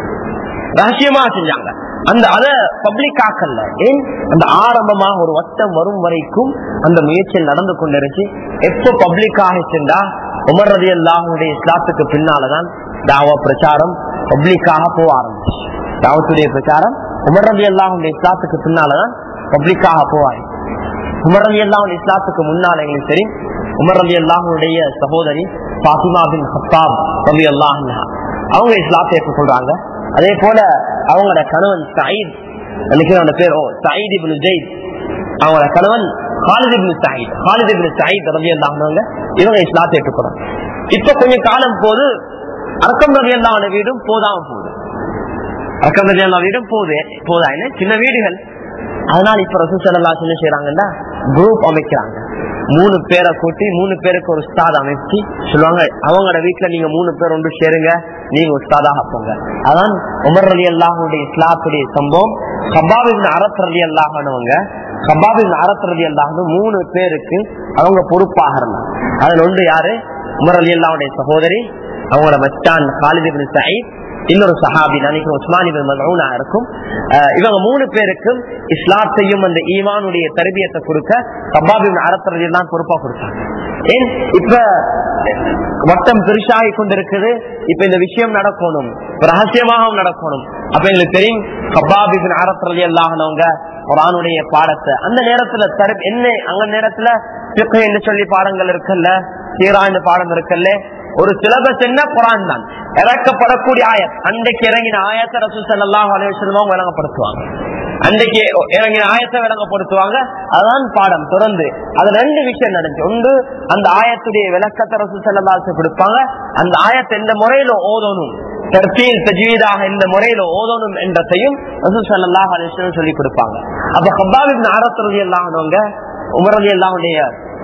ரகசியமா செஞ்சாங்க அந்த அத பப்ளிக் ஆக்கல்ல ஏன் அந்த ஆரம்பமாக ஒரு வட்டம் வரும் வரைக்கும் அந்த முயற்சியில் நடந்து கொண்டிருச்சு எப்போ பப்ளிக் ஆகிச்சுண்டா உமர் ரதி அல்லாஹுடைய இஸ்லாத்துக்கு பின்னாலதான் தாவா பிரச்சாரம் பப்ளிக்காக போக ஆரம்பிச்சு தாவத்துடைய பிரச்சாரம் உமர் ரதி அல்லாஹுடைய இஸ்லாத்துக்கு பின்னாலதான் பப்ளிக்காக போவாரு உமர் ரதி அல்லாஹுடைய இஸ்லாத்துக்கு முன்னால எங்களுக்கு தெரியும் உமர் ரதி அல்லாஹுடைய சகோதரி பாத்திமா பின் ஹத்தாப் ரவி அல்லாஹ் அவங்க இஸ்லாத்தை ஏற்றுக்கொள்றாங்க அதே போல அவங்களோட கணவன் சயீத் நினைக்கிறேன் அந்த பேர் ஓ சயீத் இப்னு ஜெயித் அவங்களோட கணவன் ஹாலித் இப்னு சயீத் ஹாலித் இப்னு சயீத் ரவி அல்லாஹ்னவங்க இவங்க இஸ்லாத்தை ஏற்றுக்கொள்றாங்க இப்ப கொஞ்சம் காலம் போது அரக்கம் ரவி அல்லாஹ் வீடும் போதாம போகுது அரக்கம் ரவி அல்லாஹ் வீடும் போகுது போதா என்ன சின்ன வீடுகள் அதனால இப்ப ரசூல் சல்லா என்ன செய்யறாங்கன்னா குரூப் அமைக்கிறாங்க மூணு பேரை கூட்டி மூணு பேருக்கு ஒரு உஸ்தாத் அமைச்சு சொல்லுவாங்க அவங்களோட வீட்டுல நீங்க மூணு பேர் ஒன்று சேருங்க நீங்க உஸ்தாதாக போங்க அதான் உமர் அலி அல்லாஹுடைய இஸ்லாத்துடைய சம்பவம் ஹபாபின் அரத் அலி அல்லாஹனவங்க ஹபாபின் அரத் அலி அல்லாஹனு மூணு பேருக்கு அவங்க பொறுப்பாக இருந்தாங்க அதுல ஒன்று யாரு உமர் அலி அல்லாவுடைய சகோதரி அவங்களோட மச்சான் காலித் இப்னு சயீத் இன்னொரு சஹாபி நினைக்கிறேன் உஸ்மானி பின் மல்ஊனா இருக்கும் அஹ் இவங்க மூணு பேருக்கும் இஸ்லாத்தையும் அந்த ஈமானுடைய தரபியத்தை கொடுக்க கபாபின் அரசரதி எல்லாம் பொறுப்பா கொடுத்தாங்க ஏன் இப்ப வட்டம் பெருசாகி கொண்டிருக்குது இப்ப இந்த விஷயம் நடக்கணும் இப்ப ரகசியமாகவும் நடக்கணும் அப்ப எங்களுக்கு தெரியும் கபாபின் அரசரதி எல்லாகனவங்க குரானுடைய பாடத்தை அந்த நேரத்துல தர என்ன அந்த நேரத்துல fiqh என்று சொல்லி பாடங்கள் இருக்குல்ல சீராண்டு பாடம் இருக்குல்ல ஒரு சிலபஸ் என்ன குரான் தான் இறக்கப்படக்கூடிய ஆயத் அன்றைக்கு இறங்கின ஆயத்தை ரசூ சல்லாஹ் அலுவலம் விளங்கப்படுத்துவாங்க அன்றைக்கு இறங்கின ஆயத்தை விளங்கப்படுத்துவாங்க அதான் பாடம் தொடர்ந்து அது ரெண்டு விஷயம் நடந்துச்சு ஒன்று அந்த ஆயத்துடைய விளக்கத்தை ரசூ சல்லாசு கொடுப்பாங்க அந்த ஆயத்தை எந்த முறையில ஓதணும் தர்பீல் தஜ்வீதாக இந்த முறையில ஓதணும் என்றதையும் ரசூ சல்லாஹ் அலுவலம் சொல்லி கொடுப்பாங்க அப்ப ஹப்பாபின் ஆரத்துறது எல்லாம்னவங்க உமரதி எல்லாமுடைய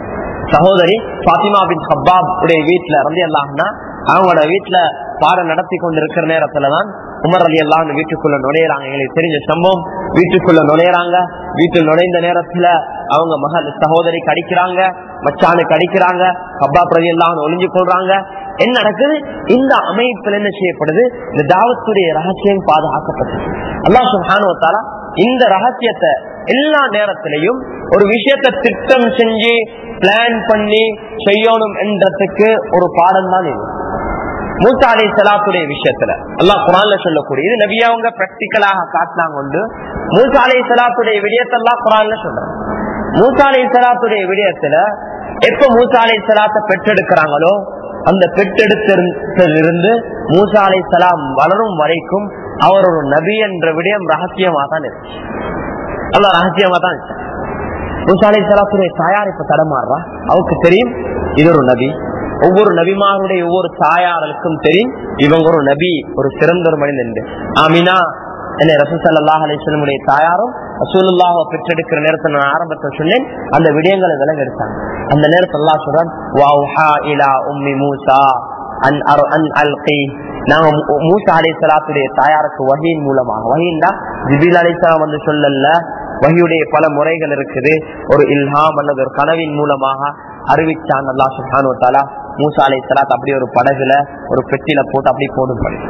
சகோதரி பாத்திமா பின் ஹப்பாப் உடைய வீட்டுல ரந்தி அல்லாஹ்னா அவங்களோட வீட்டுல பாடம் நடத்தி கொண்டிருக்கிற நேரத்துலதான் உமர் அலி அல்லாஹ் வீட்டுக்குள்ள நுழையிறாங்க எங்களுக்கு தெரிஞ்ச சம்பவம் வீட்டுக்குள்ள நுழையிறாங்க வீட்டில் நுழைந்த நேரத்துல அவங்க மகள் சகோதரிக்கு அடிக்கிறாங்க மச்சானுக்கு அடிக்கிறாங்க ஹப்பா பிரதி எல்லாம் ஒளிஞ்சு கொள்றாங்க என்ன நடக்குது இந்த அமைப்பில் என்ன செய்யப்படுது இந்த தாவத்துடைய ரகசியம் பாதுகாக்கப்பட்டது அல்லாஹ் சுஹானுவத்தாலா இந்த ரகசியத்தை எல்லா நேரத்திலையும் ஒரு விஷயத்தை திட்டம் செஞ்சு பிளான் பண்ணி செய்யணும் என்றதுக்கு ஒரு பாடம் தான் இது மூசா அலி சலாத்துடைய விஷயத்துல அல்லாஹ் குரான்ல சொல்லக்கூடிய இது நபி அவங்க பிராக்டிக்கலாக காட்டலாம் கொண்டு மூசா அலி சலாத்துடைய விடயத்தெல்லாம் குரான்ல சொல்றாங்க மூசா அலி சலாத்துடைய விடயத்துல எப்ப மூசா அலி சலாத்தை பெற்றெடுக்கிறாங்களோ அந்த பெற்றெடுத்திருந்து மூசா அலி சலாம் வளரும் வரைக்கும் அவர் ஒரு நபி என்ற விடயம் ரகசியமா தான் இருந்துச்சு அல்ல ரகசியமா தான் இருந்துச்சு மூசா அலி சலாத்துடைய தாயார் இப்ப தடமாறுறா அவருக்கு தெரியும் இது ஒரு நபி ஒவ்வொரு நபிமாருடைய ஒவ்வொரு தாயாருக்கும் தெரியும் இவங்க ஒரு நபி ஒரு சிறந்த ஒரு மனிதன் ஆமினா என்ன ரசூசல்லாஹ் அலிஸ்லமுடைய தாயாரும் ரசூலுல்லாஹ பெற்றெடுக்கிற நேரத்தில் நான் ஆரம்பத்தில் சொன்னேன் அந்த விடயங்களை விலக எடுத்தாங்க அந்த நேரத்தில் அல்லாஹ் சொல்றான் வௌஹா இலா உம்மி மூசா அன் அர் அன் அல்கி நாங்க மூ- மூசா அலை சலாத்துடைய தாயாருக்கு வகையின் மூலமாக வகைன்னா ஜிபில் அலிசலாம் வந்து சொல்லல வகையுடைய பல முறைகள் இருக்குது ஒரு இல்ஹாம் அல்லது ஒரு கனவின் மூலமாக அறிவிச்சான் அல்லாஹ் சுப்ஹானு தாலா மூசா அலை சலாத் அப்படி ஒரு படகுல ஒரு பெட்டியில போட்டு அப்படி போடும் படி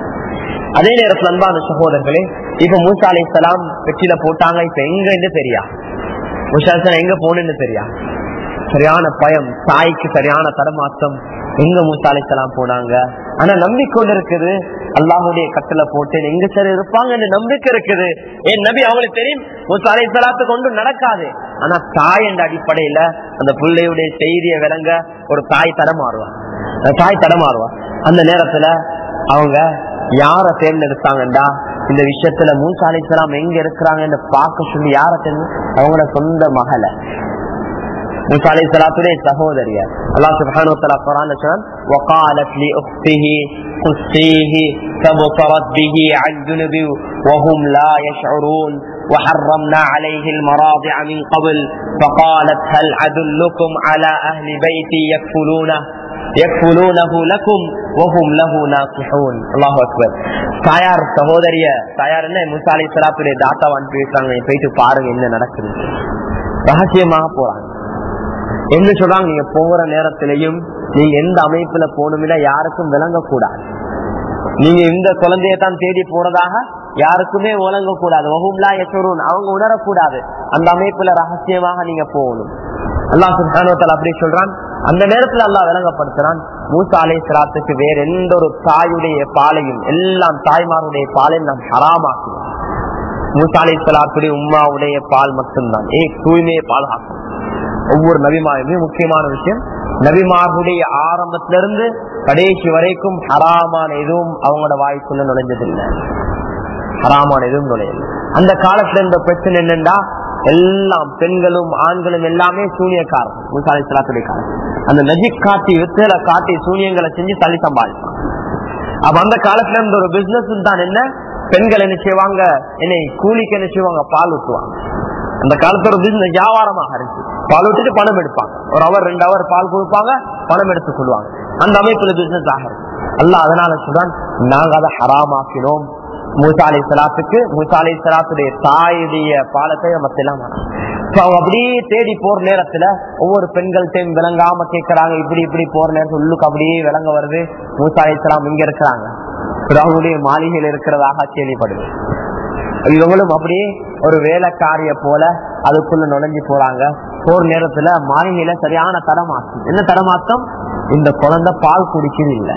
அதே நேரத்துல அன்பான சகோதரர்களே இப்ப மூசா அலை சலாம் பெட்டியில போட்டாங்க இப்ப எங்க தெரியா மூசா அலைஹிஸ்ஸலாம் எங்க போகணும்னு தெரியா சரியான பயம் தாய்க்கு சரியான தடமாற்றம் எங்க மூசா அலைஹிஸ்ஸலாம் போனாங்க ஆனா நம்பிக்கொண்டு இருக்குது அல்லாஹுடைய கட்டளை போட்டு எங்க சரி இருப்பாங்கன்னு நம்பிக்கை இருக்குது என் நபி அவங்களுக்கு தெரியும் மூசா அலைஹிஸ்ஸலாத்துக்கு ஒன்றும் நடக்காது ஆனா தாய் என்ற அடிப்படையில அந்த பிள்ளையுடைய செய்தியை விளங்க ஒரு தாய் தடமாறுவா அந்த தாய் தடமாறுவா அந்த நேரத்துல அவங்க யார தேர்ந்தெடுத்தாங்கடா இந்த விஷயத்துல மூசா அலைஹிஸ்ஸலாம் எங்க இருக்கிறாங்கன்னு பார்க்க சொல்லி யார தேர்ந்து அவங்களோட சொந்த மகளை மூசா அலை சலாத்துடைய சகோதரியர் அல்லாஹ் சுப்ஹானஹு வ தஆலா குர்ஆன்ல சொன்னான் وقالت لاخته قصيه فبصرت به عن جنب وهم لا يشعرون وحرمنا عليه المراضع من قبل فقالت هل أدلكم على أهل بيتي يكفلونه يكفلونه لكم وهم له ناصحون الله أكبر தாயார் சகோதரிய தாயார் என்ன முசா அலை சலாத்துடைய தாத்தா வந்து பேசுறாங்க போயிட்டு பாருங்க என்ன நடக்குது ரகசியமாக போறாங்க என்ன சொல்றாங்க நீங்க போகிற நேரத்திலையும் நீங்க எந்த அமைப்புல போகணும்னா யாருக்கும் விளங்கக்கூடாது நீங்க இந்த குழந்தைய தான் தேடி போறதாக யாருக்குமே விளங்கக்கூடாது வகும்லா எச்சரும் அவங்க உணரக்கூடாது அந்த அமைப்புல ரகசியமாக நீங்க போகணும் அல்லாஹ் சுல்தானோத்தல் அப்படி சொல்றான் அந்த நேரத்துல அல்லாஹ் விளங்கப்படுத்துறான் மூசா அலை சலாத்துக்கு வேற எந்த ஒரு தாயுடைய பாலையும் எல்லாம் தாய்மாருடைய பாலையும் நாம் ஹராமாக்குவோம் மூசா அலை சலாத்துடைய உம்மாவுடைய பால் மட்டும்தான் ஏ தூய்மையை பாதுகாக்கும் ஒவ்வொரு நபிமாருமே முக்கியமான விஷயம் நபிமார்களுடைய ஆரம்பத்திலிருந்து கடைசி வரைக்கும் ஹராமான எதுவும் அவங்களோட வாய்க்குள்ள நுழைஞ்சதில்லை ஹராமான எதுவும் நுழையல அந்த காலத்துல இருந்த பிரச்சனை என்னன்னா எல்லாம் பெண்களும் ஆண்களும் எல்லாமே சூனியக்காரன் முசாலி சலாத்துடைய காலம் அந்த நஜிக் காட்டி வித்தல காட்டி சூனியங்களை செஞ்சு தள்ளி சம்பாதிப்பான் அப்ப அந்த காலத்துல இருந்த ஒரு பிசினஸ் தான் என்ன பெண்கள் என்ன செய்வாங்க என்னை கூலிக்கு என்ன செய்வாங்க பால் ஊற்றுவாங்க அந்த காலத்துல ஒரு பிசினஸ் வியாபாரமாக இருந்துச்சு பால் ஊற்றிட்டு பணம் எடுப்பாங்க ஒரு அவர் ரெண்டு அவர் பால் கொடுப்பாங்க பணம் எடுத்து கொள்வாங்க அந்த அமைப்புல பிசினஸ் ஆகிறது அல்ல அதனால சொல்றான் நாங்க அதை ஹராமாக்கினோம் மூசாலை சலாத்துக்கு மூசாலை சலாத்துடைய தாயுடைய பாலத்தை மத்த எல்லாம் அவங்க அப்படியே தேடி போற நேரத்துல ஒவ்வொரு பெண்கள்கிட்டையும் விளங்காம கேட்கறாங்க இப்படி இப்படி போற நேரத்துல உள்ளுக்கு அப்படியே விளங்க வருது மூசாலை சலாம் இங்க இருக்கிறாங்க அவங்களுடைய மாளிகையில் இருக்கிறதாக கேள்விப்படுது இவங்களும் அப்படியே ஒரு வேலைக்காரிய போல அதுக்குள்ள நுழைஞ்சு போறாங்க போற நேரத்துல மாளிகையில சரியான தடமாற்றம் என்ன தடமாற்றம் இந்த குழந்தை பால் குடிக்குது இல்ல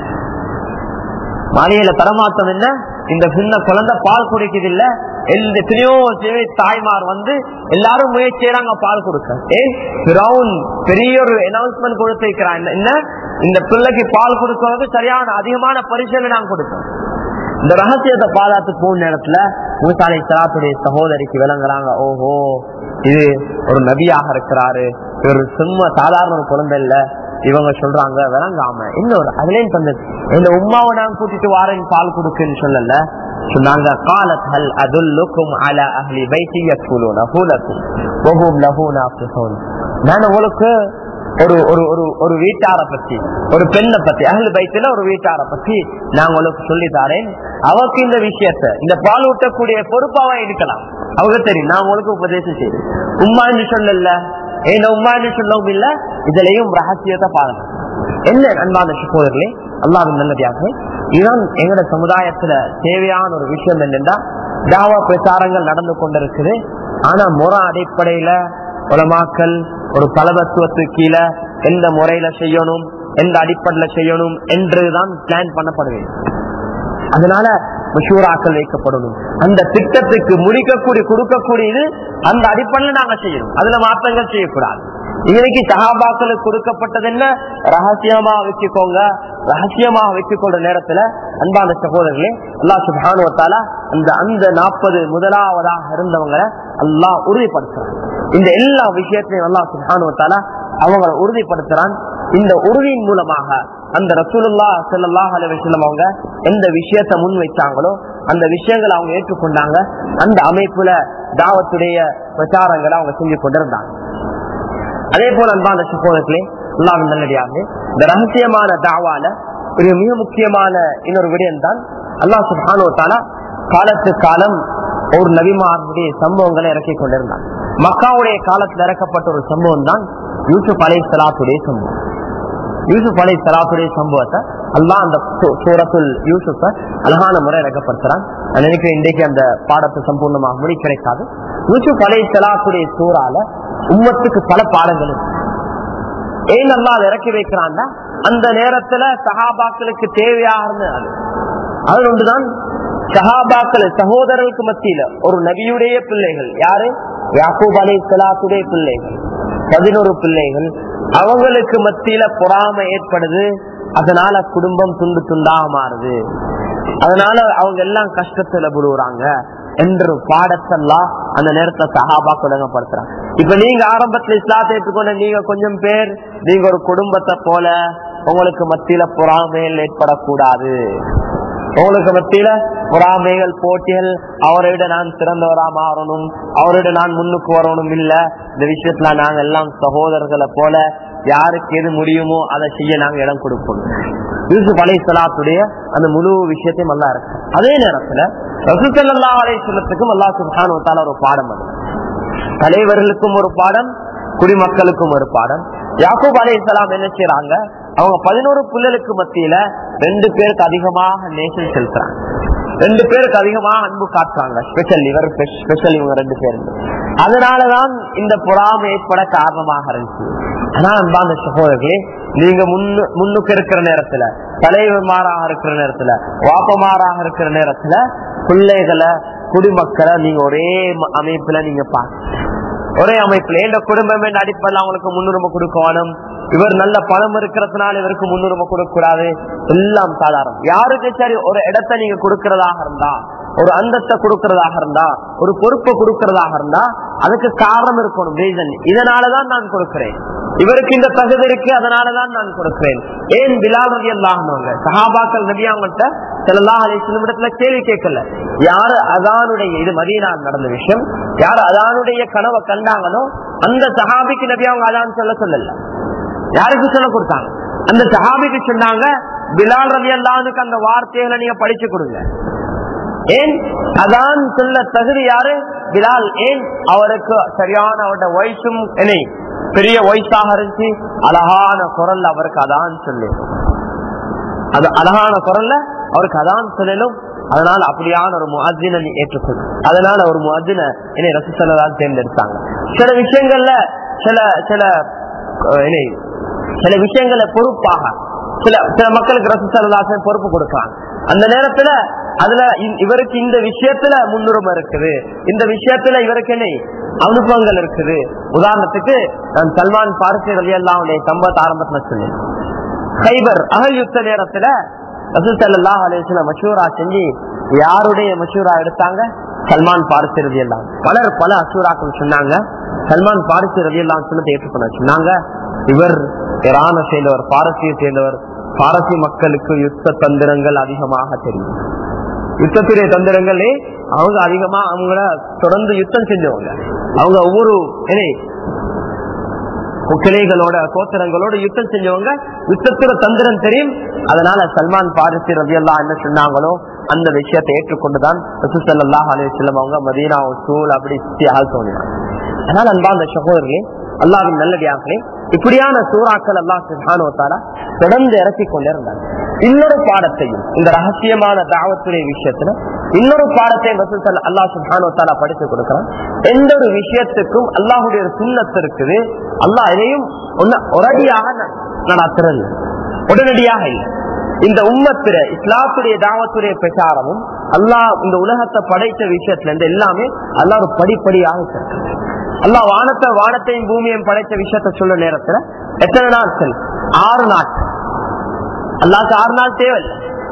மாளிகையில தடமாற்றம் என்ன இந்த சின்ன குழந்தை பால் குடிக்குது இல்ல எத்தனையோ தாய்மார் வந்து எல்லாரும் முயற்சி செய்யறாங்க பால் கொடுக்க ஏன் பிரவுன் பெரிய ஒரு அனௌன்ஸ்மெண்ட் கொடுத்திருக்கிறான் என்ன இந்த பிள்ளைக்கு பால் கொடுக்கறது சரியான அதிகமான பரிசீலனை நான் கொடுப்போம் இந்த ரகசியத்தை பாதுகாத்து போன நேரத்துல மூசாலை சலாத்துடைய சகோதரிக்கு விளங்குறாங்க ஓஹோ இது ஒரு நபியாக இருக்கிறாரு இவர் சும்மா சாதாரண ஒரு குழந்தை இல்ல இவங்க சொல்றாங்க விளங்காம இன்னொரு அதுலயும் தந்தது இந்த உமாவை நான் கூட்டிட்டு வாரேன் பால் கொடுக்குன்னு சொல்லல சொன்னாங்க காலத் ஹல் அதுல்லுக்கும் அல அஹ்லி பைத்தி யக்ஃபுலூன ஹூலக்கும் வஹும் லஹூ நாஃபிஹூன் நான் உங்களுக்கு ஒரு ஒரு ஒரு ஒரு வீட்டார பத்தி ஒரு பெண்ணை பத்தி அகல் பைத்துல ஒரு வீட்டார பத்தி நான் உங்களுக்கு சொல்லி தாரேன் அவருக்கு இந்த விஷயத்த இந்த பால் ஊட்டக்கூடிய பொறுப்பாவா இருக்கலாம் அவங்க தெரியும் நான் உங்களுக்கு உபதேசம் செய்து உம்மா என்று சொல்லல ஏன் உம்மா என்று சொல்லவும் இல்ல இதுலயும் ரகசியத்தை பாருங்க என்ன அன்பான சகோதரர்களே அல்லாவின் நல்லதாக இதுதான் எங்கட சமுதாயத்துல தேவையான ஒரு விஷயம் என்னன்னா தாவா பிரச்சாரங்கள் நடந்து கொண்டிருக்குது ஆனா முறை அடிப்படையில உலமாக்கல் ஒரு தலபத்துவத்துக்கு கீழே எந்த முறையில செய்யணும் எந்த அடிப்படையில செய்யணும் என்றுதான் பிளான் பண்ணப்பட வேண்டும் அதனால மஷூராக்கள் வைக்கப்படணும் அந்த திட்டத்துக்கு முடிக்கக்கூடிய கொடுக்கக்கூடியது அந்த அடிப்படையில் நாங்க செய்யணும் அதுல மாற்றங்கள் செய்யக்கூடாது இன்னைக்கு சகாபாக்களுக்கு கொடுக்கப்பட்டது என்ன ரகசியமா வச்சுக்கோங்க ரகசியமா வச்சுக்கொண்ட நேரத்துல அன்பான சகோதரர்களே அல்லா சுபானுவத்தால அந்த அந்த நாற்பது முதலாவதாக இருந்தவங்களை அல்லாஹ் உறுதிப்படுத்துறான் இந்த எல்லா விஷயத்தையும் அல்லா சுபானுவத்தால அவங்களை உறுதிப்படுத்துறான் இந்த உறுதியின் மூலமாக அந்த ரசூலுல்லா செல்லல்லாஹ் அலுவலம் அவங்க எந்த விஷயத்த முன் வைச்சாங்களோ அந்த விஷயங்களை அவங்க ஏற்றுக்கொண்டாங்க அந்த அமைப்புல தாவத்துடைய பிரச்சாரங்களை அவங்க செஞ்சு கொண்டிருந்தாங்க அதே போல அன்பான சகோதரர்களே அல்லாவின் நல்லடியாக இந்த ரகசியமான தாவால ஒரு மிக முக்கியமான இன்னொரு விடயம் தான் அல்லாஹ் சுபானோத்தால காலத்து காலம் ஒரு நபிமாருடைய சம்பவங்களை இறக்கி கொண்டிருந்தாங்க மக்காவுடைய காலத்தில் இறக்கப்பட்ட ஒரு சம்பவம் தான் யூசுப் அலை சலாத்துடைய சம்பவம் யூசுப் அலை சலாத்துடைய சம்பவத்தை அல்லாஹ் அந்த சூரத்துல் யூசுப்ப அழகான முறை இறக்கப்படுத்துறான் நான் நினைக்கிறேன் இன்றைக்கு அந்த பாடத்தை சம்பூர்ணமாக முடி கிடைக்காது யூசுப் அலை சலாத்துடைய சூறால உம்மத்துக்கு பல பாடங்கள் இருக்கு ஏன் அல்லா அதை இறக்கி வைக்கிறான்னா அந்த நேரத்துல சகாபாக்களுக்கு தேவையாக இருந்தது அது ஒன்றுதான் சகாபாக்கள் சகோதரர்களுக்கு மத்தியில ஒரு நபியுடைய பிள்ளைகள் யாரு யாக்கூப் அலை சலாத்துடைய பிள்ளைகள் பதினோரு பிள்ளைகள் அவங்களுக்கு மத்தியில பொறாமை ஏற்படுது அதனால குடும்பம் துண்டு துண்டாக மாறுது அதனால அவங்க எல்லாம் கஷ்டத்துல விடுறாங்க என்ற ஒரு பாடத்தெல்லாம் அந்த நேரத்துல சஹாபாக்கு ஒழுங்கப்படுத்துறாங்க இப்ப நீங்க ஆரம்பத்துல இஸ்லாத்தை ஏற்றுக்கொண்ட நீங்க கொஞ்சம் பேர் நீங்க ஒரு குடும்பத்தை போல உங்களுக்கு மத்தியில பொறாமைகள் ஏற்படக்கூடாது உங்களுக்கு மத்தியில பொறாமைகள் போட்டிகள் அவரை விட நான் சிறந்தவரா மாறணும் அவரை விட நான் முன்னுக்கு வரணும் இல்ல இந்த விஷயத்துல நாங்க எல்லாம் சகோதரர்களை போல யாருக்கு எது முடியுமோ அதை செய்ய நாங்க இடம் கொடுப்போம் யூசுப் அலை சலாத்துடைய அந்த முழு விஷயத்தையும் நல்லா இருக்கு அதே நேரத்துல ரசூசல்லா அலை சொல்லத்துக்கும் அல்லா சுல்தான் ஒரு பாடம் அது தலைவர்களுக்கும் ஒரு பாடம் குடிமக்களுக்கும் ஒரு பாடம் யாக்கூப் அலை என்ன செய்யறாங்க அவங்க பதினோரு புள்ளலுக்கு மத்தியில ரெண்டு பேருக்கு அதிகமாக நேசம் செலுத்துறாங்க ரெண்டு பேருக்கு அதிகமாக அன்பு காட்டுறாங்க ஸ்பெஷல் இவர் ஸ்பெஷல் இவங்க ரெண்டு பேரும் அதனாலதான் இந்த பொறாமை ஏற்பட காரணமாக இருந்துச்சு ஆனா அன்பான சகோதரர்களே நீங்க முன்னு முன்னுக்கு இருக்கிற நேரத்துல தலைவர்மாராக இருக்கிற நேரத்துல வாப்பமாராக இருக்கிற நேரத்துல பிள்ளைகளை குடிமக்களை நீங்க ஒரே ம- அமைப்புல நீங்க பாக்க ஒரே அமைப்புல இந்த குடும்பம் என்ற அடிப்படையில் அவங்களுக்கு முன்னுரிமை கொடுக்கணும் இவர் நல்ல பணம் இருக்கிறதுனால இவருக்கு முன்னுரிமை கொடுக்க கூடாது எல்லாம் சாதாரணம் யாருக்கு சரி ஒரு இடத்தை நீங்க கொடுக்கறதாக இருந்தா ஒரு அந்தத்தை கொடுக்கறதாக இருந்தா ஒரு பொறுப்பை கொடுக்கறதாக இருந்தா அதுக்கு காரணம் இருக்கணும் ரீசன் இதனாலதான் நான் கொடுக்கிறேன் இவருக்கு இந்த தகுதி இருக்கு அதனாலதான் நான் கொடுக்கிறேன் ஏன் பிலால் ரவி அல்லாஹ்னவங்க சஹாபாக்கள் நபி அவங்கள்ட்ட செல்லலாம் அலை இடத்துல கேள்வி கேட்கல யாரு அதானுடைய இது மதியனால் நடந்த விஷயம் யாரு அதானுடைய கனவை கண்டாங்களோ அந்த சஹாபிக்கு நபி அவங்க அதான் சொல்ல சொல்லல யாருக்கு சொல்ல கொடுத்தாங்க அந்த சஹாபிக்கு சொன்னாங்க பிலால் ரவி அல்லாஹனுக்கு அந்த வார்த்தைகளை நீங்க படிச்சு கொடுங்க ஏன் அதான் சொல்ல தகுதி யாரு பிலால் ஏன் அவருக்கு சரியான அவருடைய வயசும் என்ன பெரிய வயசாக இருந்துச்சு அழகான குரல் அவருக்கு அதான் சொல்லு அது அழகான குரல்ல அவருக்கு அதான் சொல்லலும் அதனால அப்படியான ஒரு முஅத்தினை நீ ஏற்றுக்கொள் அதனால ஒரு முஅத்தின என்னை ரசிசலதான் தேர்ந்தெடுத்தாங்க சில விஷயங்கள்ல சில சில அஹ், என்னை சில விஷயங்களை பொறுப்பாக சில சில மக்களுக்கு ரசிசலதாசன் பொறுப்பு கொடுப்பாங்க அந்த நேரத்துல அதுல இ- இவருக்கு இந்த விஷயத்துல முன்னுரிமை இருக்குது இந்த விஷயத்துல இவருக்கு என்ன அனுபவங்கள் இருக்குது உதாரணத்துக்கு நான் சல்மான் பாரசி ரவி அல்லாவுடைய சம்பத் ஆரம்பத்துல சொன்னேன் ஹைபர் அகல் யுத்த நேரத்துல ரசூல் ஸல்லல்லாஹு அலைஹி வஸல்லம் மஷூரா செஞ்சு யாருடைய மஷூரா எடுத்தாங்க சல்மான் பாரிசி ரதி எல்லாம் பலர் பல அசூராக்கள் சொன்னாங்க சல்மான் பாரிசி ரதி எல்லாம் சொன்னதை ஏற்றுக்கொள்ள சொன்னாங்க இவர் இரான சேர்ந்தவர் பாரசியை சேர்ந்தவர் பாரசி மக்களுக்கு யுத்த தந்திரங்கள் அதிகமாக தெரியும் யுத்தத்துடைய தந்திரங்களே அவங்க அதிகமா அவங்கள தொடர்ந்து யுத்தம் செஞ்சவங்க அவங்க ஒவ்வொரு என்ன கிளைகளோட கோத்திரங்களோட யுத்தம் செஞ்சவங்க யுத்தத்துல தந்திரம் தெரியும் அதனால சல்மான் பாரிசி ரவி என்ன சொன்னாங்களோ அந்த விஷயத்தை ஏற்றுக்கொண்டுதான் ரசூசல்லாஹ் அலி செல்லம் அவங்க மதீனா சூழ் அப்படி சுத்தியாக தோணினாங்க அதனால அன்பா அந்த சகோதரர்களே அல்லாவின் நல்லடியார்களே இப்படியான சூறாக்கள் அல்லாஹ் சுஹானோத்தால தொடர்ந்து இறக்கி கொண்டே இருந்தாங்க இன்னொரு பாடத்தையும் இந்த ரகசியமான தாவத்துடைய விஷயத்துல இன்னொரு பாடத்தையும் ரசூல் ஸல்ல- அல்லாஹ் சுஹானோத்தாலா படித்து கொடுக்கிறான் எந்த ஒரு விஷயத்துக்கும் அல்லாஹுடைய ஒரு சுண்ணத்து இருக்குது அல்லாஹ் இதையும் ஒன்ன ஒரடியாக ந- நடாத்துறது உடனடியாக இல்லை இந்த உம்மத்திர இஸ்லாத்துடைய தாவத்துடைய பிரச்சாரமும் அல்லாஹ் இந்த உலகத்தை படைத்த விஷயத்துல இருந்து எல்லாமே அல்லாஹ் ஒரு படிப்படியாக வச்சிருக்கான். அல்லாஹ் வானத்தை வானத்தையும் பூமியையும் படைத்த விஷயத்த சொல்ல நேரத்துல எத்தனை நாட்கள் ஆறு நாட்கள் அல்லாஹ்க்கு ஆறு நாள் தேவையில்லை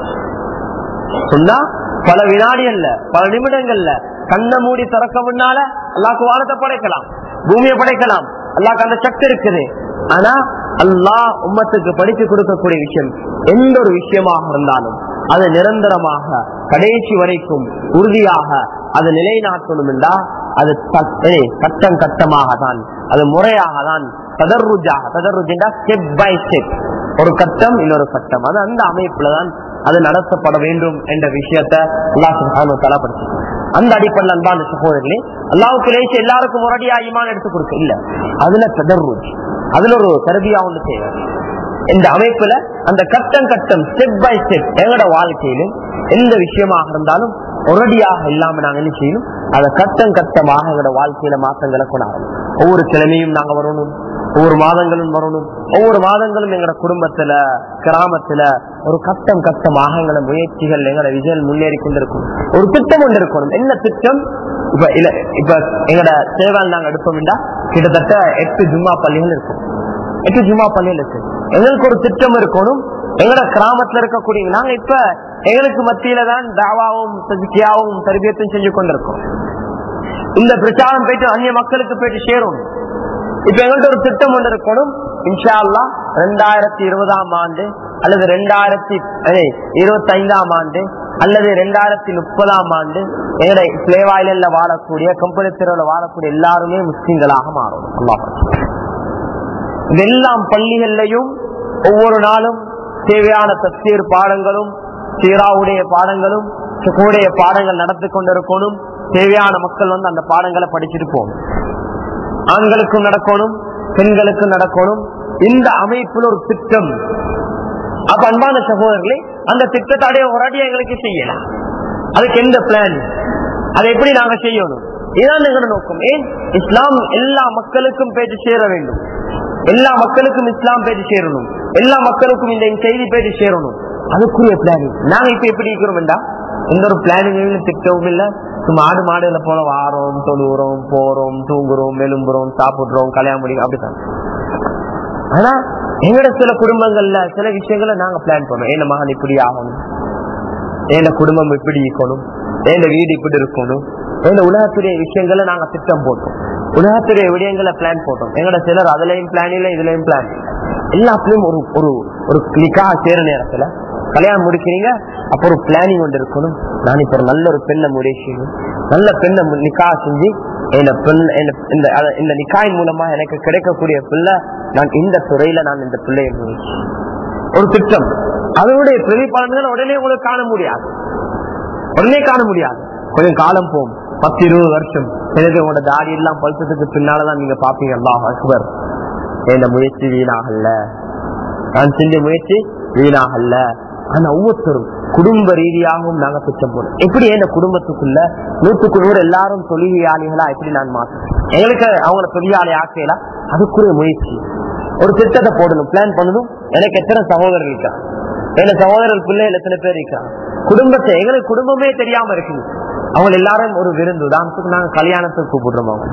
சொன்னா பல வினாடிகள்ல பல நிமிடங்கள்ல கண்ணை மூடி திறக்க முன்னால அல்லாஹ்க்கு வானத்தை படைக்கலாம் பூமியை படைக்கலாம் அல்லாஹ்க்கு அந்த சக்தி இருக்குது ஆனா அல்லாஹ் உம்மத்துக்கு படித்து கொடுக்கக்கூடிய விஷயம் எந்த ஒரு விஷயமாக இருந்தாலும் அது நிரந்தரமாக கடைசி வரைக்கும் உறுதியாக அது நிலைநாட்டணும் என்றா அது த- ஏய், கட்டம் கட்டமாக தான் அது முறையாக தான் ததர்ருஜாக ததர்ருஜா ஸ்டெப் பை ஸ்டெப் ஒரு கட்டம் இன்னொரு கட்டம் அது அந்த அமைப்புல தான் அது நடத்தப்பட வேண்டும் என்ற விஷயத்தை அல்லாஹ் சுப்ஹானஹு வ தஆலா படிச்சிருக்கான். அந்த அடிப்படையில் அன்பான சகோதரர்களே அல்லாவுக்கு லேசி எல்லாருக்கும் முரடியா ஈமான் எடுத்து கொடுக்க இல்ல அதுல ததர்ருஜ் அதுல ஒரு தரபியா ஒன்று தேவை இந்த அமைப்புல அந்த கட்டம் கட்டம் ஸ்டெப் பை ஸ்டெப் எங்களோட வாழ்க்கையிலும் எந்த விஷயமாக இருந்தாலும் ஒரடியாக இல்லாம நாங்க என்ன செய்யணும் அதை கட்டம் கட்டமாக எங்களோட வாழ்க்கையில மாற்றங்களை கொண்டாடணும் ஒவ்வொரு கிழமையும் நாங்க வரணும் ஒவ்வொரு மாதங்களும் வரணும் ஒவ்வொரு மாதங்களும் எங்களோட குடும்பத்துல கிராமத்துல ஒரு கட்டம் கட்டமாக எங்களோட முயற்சிகள் எங்களோட விஜயம் முன்னேறி கொண்டிருக்கும் ஒரு திட்டம் ஒன்று இருக்கணும் என்ன திட்டம் இப்ப இல்ல இப்ப எங்களோட சேவால் நாங்க எடுப்போம்டா கிட்டத்தட்ட எட்டு ஜும்மா பள்ளிகள் இருக்கும் எட்டு ஜும்மா பள்ளியில் இருக்கு எங்களுக்கு ஒரு திட்டம் இருக்கணும் எங்களோட கிராமத்துல இருக்கக்கூடிய நாங்க இப்ப எங்களுக்கு மத்தியில தான் தாவாவும் சஜிக்கியாவும் தர்பியத்தும் செஞ்சு கொண்டிருக்கோம் இந்த பிரச்சாரம் போயிட்டு அந்நிய மக்களுக்கு போயிட்டு சேரும் இப்ப எங்கள்ட்ட ஒரு திட்டம் ஒன்று இருக்கணும் இன்ஷா அல்லா ரெண்டாயிரத்தி இருபதாம் ஆண்டு அல்லது ரெண்டாயிரத்தி இருபத்தி ஐந்தாம் ஆண்டு அல்லது ரெண்டாயிரத்தி முப்பதாம் ஆண்டு எங்களை பிளேவாயில வாழக்கூடிய கம்பெனி தெருவில் வாழக்கூடிய எல்லாருமே முஸ்லிம்களாக மாறும் அல்லாஹ் இதெல்லாம் பள்ளிகள்லையும் ஒவ்வொரு நாளும் தேவையான தப்சீர் பாடங்களும் சீராவுடைய பாடங்களும் சுகோடைய பாடங்கள் நடத்தி கொண்டிருக்கணும் தேவையான மக்கள் வந்து அந்த பாடங்களை படிச்சுட்டு போகணும் ஆண்களுக்கும் நடக்கணும் பெண்களுக்கும் நடக்கணும் இந்த அமைப்பில் ஒரு திட்டம் அப்ப அன்பான சகோதரர்களே அந்த திட்டத்தாடைய ஒரு அடி எங்களுக்கு செய்யலாம் அதுக்கு எந்த பிளான் அதை எப்படி நாங்க செய்யணும் இதுதான் எங்களோட நோக்கம் ஏன் இஸ்லாம் எல்லா மக்களுக்கும் பேச்சு சேர வேண்டும் எல்லா மக்களுக்கும் இஸ்லாம் பேச்சு சேரணும் எல்லா மக்களுக்கும் இந்த செய்தி பேச்சு சேரணும் அதுக்குரிய பிளானிங் நாங்க இப்ப எப்படி இருக்கிறோம் என்றா எந்த ஒரு பிளானிங் திட்டமும் இல்ல சும்மா ஆடு மாடுகளை போல வாரோம் தொழுகிறோம் போறோம் தூங்குறோம் மெலும்புறோம் சாப்பிடுறோம் கல்யாணம் முடியும் அப்படித்தான் ஆனா எங்கட சில குடும்பங்கள்ல சில விஷயங்களை நாங்க பிளான் பண்ணோம் என்ன மகன் இப்படி ஆகணும் என் குடும்பம் இப்படி இருக்கணும் என் வீடு இப்படி இருக்கணும் எங்க உலகத்துடைய விஷயங்களை நாங்க திட்டம் போட்டோம் உலகத்துடைய விடயங்களை பிளான் போட்டோம் எங்கட சிலர் அதுலயும் பிளான் இல்ல இதுலயும் பிளான் எல்லாத்துலயும் ஒரு ஒரு ஒரு கிளிக்கா சேர நேரத்துல கல்யாணம் முடிக்கிறீங்க அப்ப ஒரு பிளானிங் ஒன்று இருக்கணும் நான் இப்ப ஒரு நல்ல ஒரு பெண்ணை முடிச்சு நல்ல பெண்ணை நிக்கா செஞ்சு இந்த பெண் இந்த இந்த நிக்காயின் மூலமா எனக்கு கிடைக்கக்கூடிய பிள்ளை நான் இந்த துறையில நான் இந்த பிள்ளையை முயற்சி ஒரு திட்டம் அதனுடைய பிரதிபலன்கள் உடனே உங்களுக்கு காண முடியாது உடனே காண முடியாது கொஞ்சம் காலம் போகும் பத்து இருபது வருஷம் பிறகு உங்களோட தாடி எல்லாம் பழுத்ததுக்கு பின்னாலதான் நீங்க பாப்பீங்க அல்லாஹ் அக்பர் இந்த முயற்சி வீணாகல்ல நான் செஞ்ச முயற்சி வீணாகல்ல ஆனா ஒவ்வொருத்தரும் குடும்ப ரீதியாகவும் நாங்க திட்டம் போடுறோம் எப்படி என் குடும்பத்துக்குள்ள நூற்றுக்கு நூறு எல்லாரும் தொழிலாளிகளா எப்படி நான் மாற்றேன் எங்களுக்கு அவங்கள தொழிலாளி ஆக்கையில அதுக்குரிய முயற்சி ஒரு திட்டத்தை போடணும் பிளான் பண்ணணும் எனக்கு எத்தனை சகோதரர் இருக்கான் என் சகோதரர் பிள்ளைகள் எத்தனை பேர் இருக்காங்க குடும்பத்தை எங்களுக்கு குடும்பமே தெரியாம இருக்குது அவங்க எல்லாரும் ஒரு விருந்து உதாரணத்துக்கு நாங்க கல்யாணத்துக்கு கூப்பிடுறோம் அவங்க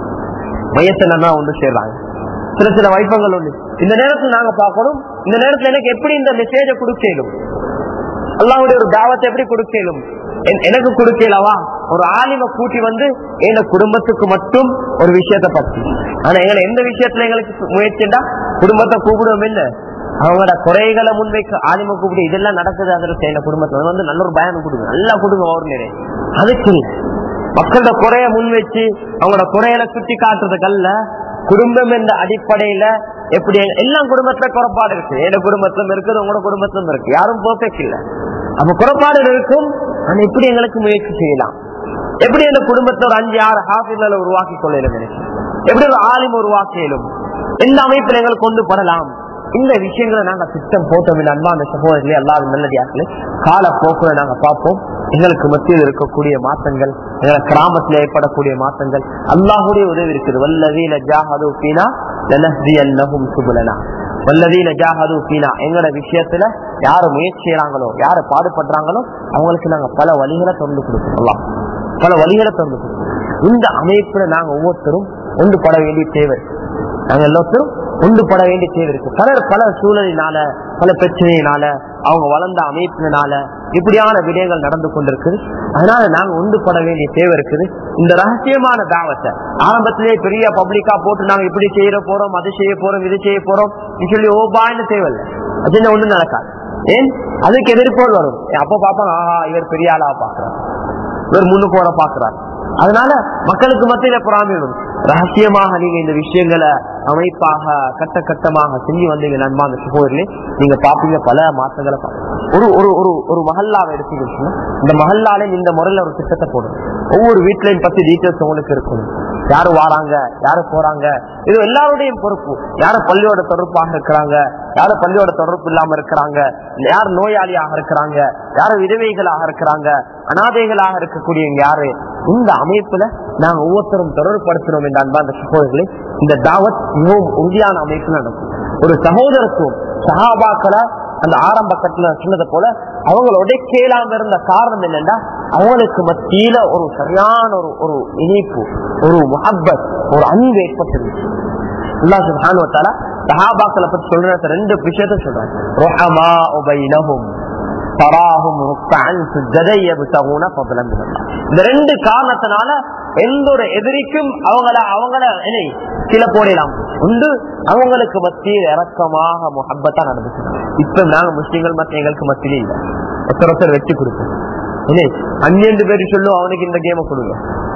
மையத்தை நல்லா ஒன்று சேர்றாங்க சில சில வைப்பங்கள் உண்டு இந்த நேரத்தில் நாங்க பார்க்கணும் இந்த நேரத்தில் எனக்கு எப்படி இந்த மெசேஜ கொடுக்கலும் அல்லாவுடைய ஒரு தாவத்தை எப்படி கொடுக்கலும் எனக்கு கொடுக்கலவா ஒரு ஆலிம கூட்டி வந்து எங்க குடும்பத்துக்கு மட்டும் ஒரு விஷயத்த பத்தி ஆனா எங்களை எந்த விஷயத்துல எங்களுக்கு முயற்சிண்டா குடும்பத்தை கூப்பிடுவோம் இல்ல அவங்களோட குறைகளை முன்வைக்க ஆலிம கூப்பிட்டு இதெல்லாம் நடக்குது அதில் எங்க குடும்பத்துல வந்து நல்ல ஒரு பயணம் கொடுங்க நல்லா கொடுங்க அவர் நிறைய அதுக்கு மக்களோட குறைய முன் வச்சு அவங்களோட குறைகளை சுட்டி காட்டுறதுக்கல்ல குடும்பம் என்ற அடிப்படையில எப்படி எல்லாம் குடும்பத்துல குறைபாடு இருக்கு என் குடும்பத்திலும் இருக்குது உங்களோட குடும்பத்திலும் இருக்கு யாரும் பர்ஃபெக்ட் இல்ல அப்ப குறைபாடு இருக்கும் ஆனா எப்படி எங்களுக்கு முயற்சி செய்யலாம் எப்படி இந்த குடும்பத்துல ஒரு அஞ்சு ஆறு ஹாஃபில உருவாக்கி கொள்ளலும் எனக்கு எப்படி ஒரு ஆலிம் உருவாக்கியலும் எந்த அமைப்பில் எங்களுக்கு கொண்டு படலாம் இந்த விஷயங்களை நாங்க திட்டம் போட்டோம் இல்லை அன்பா அந்த சகோதரிலே அல்லாத நல்லடியாக்களே கால போக்குல நாங்க பார்ப்போம் எங்களுக்கு மத்தியில் இருக்கக்கூடிய மாற்றங்கள் எங்களை கிராமத்தில் ஏற்படக்கூடிய மாற்றங்கள் அல்லாஹுடைய உதவி இருக்குது வல்லவீன ஜாஹது பீனா லனஹ்தியன்னஹும் சுபுலனா வல்லவீன ஜாஹது பீனா எங்களோட விஷயத்துல யாரு முயற்சி செய்யறாங்களோ யாரு பாடுபடுறாங்களோ அவங்களுக்கு நாங்க பல வழிகளை திறந்து கொடுக்கணும் அல்லாஹ் பல வழிகளை திறந்து கொடுக்கணும் இந்த அமைப்புல நாங்க ஒவ்வொருத்தரும் ஒன்றுபட வேண்டிய தேவை இருக்கு நாங்க எல்லாத்தரும் ஒன்றுபட வேண்டிய தேவை இருக்கு பலர் பல சூழலினால பல பிரச்சனையினால அவங்க வளர்ந்த அமைப்பினால இப்படியான விடயங்கள் நடந்து கொண்டிருக்குது அதனால நாங்க ஒன்றுபட வேண்டிய தேவை இருக்குது இந்த ரகசியமான தாவத்தை ஆரம்பத்திலே பெரிய பப்ளிக்கா போட்டு நாங்க இப்படி செய்ய போறோம் அது செய்ய போறோம் இது செய்ய போறோம் சொல்லி ஓபான்னு தேவையில்லை அது ஒண்ணும் நடக்காது ஏன் அதுக்கு எதிர்ப்போல் வரும் அப்ப பாப்பாங்க ஆஹா இவர் பெரிய ஆளா பாக்குறாரு இவர் முன்னுக்கு வர பாக்குறாரு அதனால மக்களுக்கு மத்தியில பொறாமையிடும் ரகசியமாக நீங்க இந்த விஷயங்களை அமைப்பாக கட்ட கட்டமாக செஞ்சு வந்தீங்க நண்பா அந்த சகோதரிலே நீங்க பாப்பீங்க பல மாற்றங்களை ஒரு ஒரு ஒரு ஒரு மஹல்லாவை எடுத்துக்கிட்டீங்கன்னா இந்த மஹல்லால இந்த முறையில ஒரு திட்டத்தை போடும் ஒவ்வொரு வீட்லயும் பத்தி டீட்டெயில்ஸ் உங்களுக்கு இருக்கணும் யாரு வாராங்க யாரு போறாங்க இது எல்லாருடைய பொறுப்பு யாரு பள்ளியோட தொடர்பாக இருக்கிறாங்க யாரு பள்ளியோட தொடர்பு இல்லாம இருக்கிறாங்க யார் நோயாளியாக இருக்கிறாங்க யாரு விதவைகளாக இருக்கிறாங்க அனாதைகளாக இருக்கக்கூடியவங்க யாரு இந்த அமைப்புல நாங்க ஒவ்வொருத்தரும் தொடர்புபடுத்தினோம் இந்த அன்பாந்த சகோதரர்களை இந்த தாவத் மிகவும் உறுதியான அமைப்புல நடக்கும் ஒரு சகோதரத்துவம் சகாபாக்களை அந்த ஆரம்ப கட்டல சொன்னதை போல அவங்களோட கேளாம இருந்த காரணம் என்னன்னா அவங்களுக்கு மத்தியில ஒரு சரியான ஒரு ஒரு இணைப்பு ஒரு முஹப்பத் ஒரு அன்பு ஏற்பட்டிருந்துச்சு அல்லாஹ் சுப்ஹானஹு வ தஆலா சஹாபாக்களை பத்தி சொல்ற ரெண்டு விஷயத்த சொல்றாங்க ருஹமா உபைனஹும் தராஹும் ருக்கஅன் சுஜ்ஜதை யப்தகூன ஃபضلا மின் அல்லாஹ். இந்த ரெண்டு காரணத்தினால எந்த ஒரு எதிரிக்கும் அவங்கள அவங்கள என்ன சில போடலாம் உண்டு அவங்களுக்கு மத்தியில் இறக்கமாக முஹப்பத்தா நடந்துச்சு இப்ப நாங்க முஸ்லீம்கள் மத்திய எங்களுக்கு மத்தியிலே இல்லை ஒருத்தர் ஒருத்தர் வெற்றி கொடுப்போம் என்ன அந்நியண்டு பேரு சொல்லும் அவனுக்கு இந்த கேமை கொடுங்க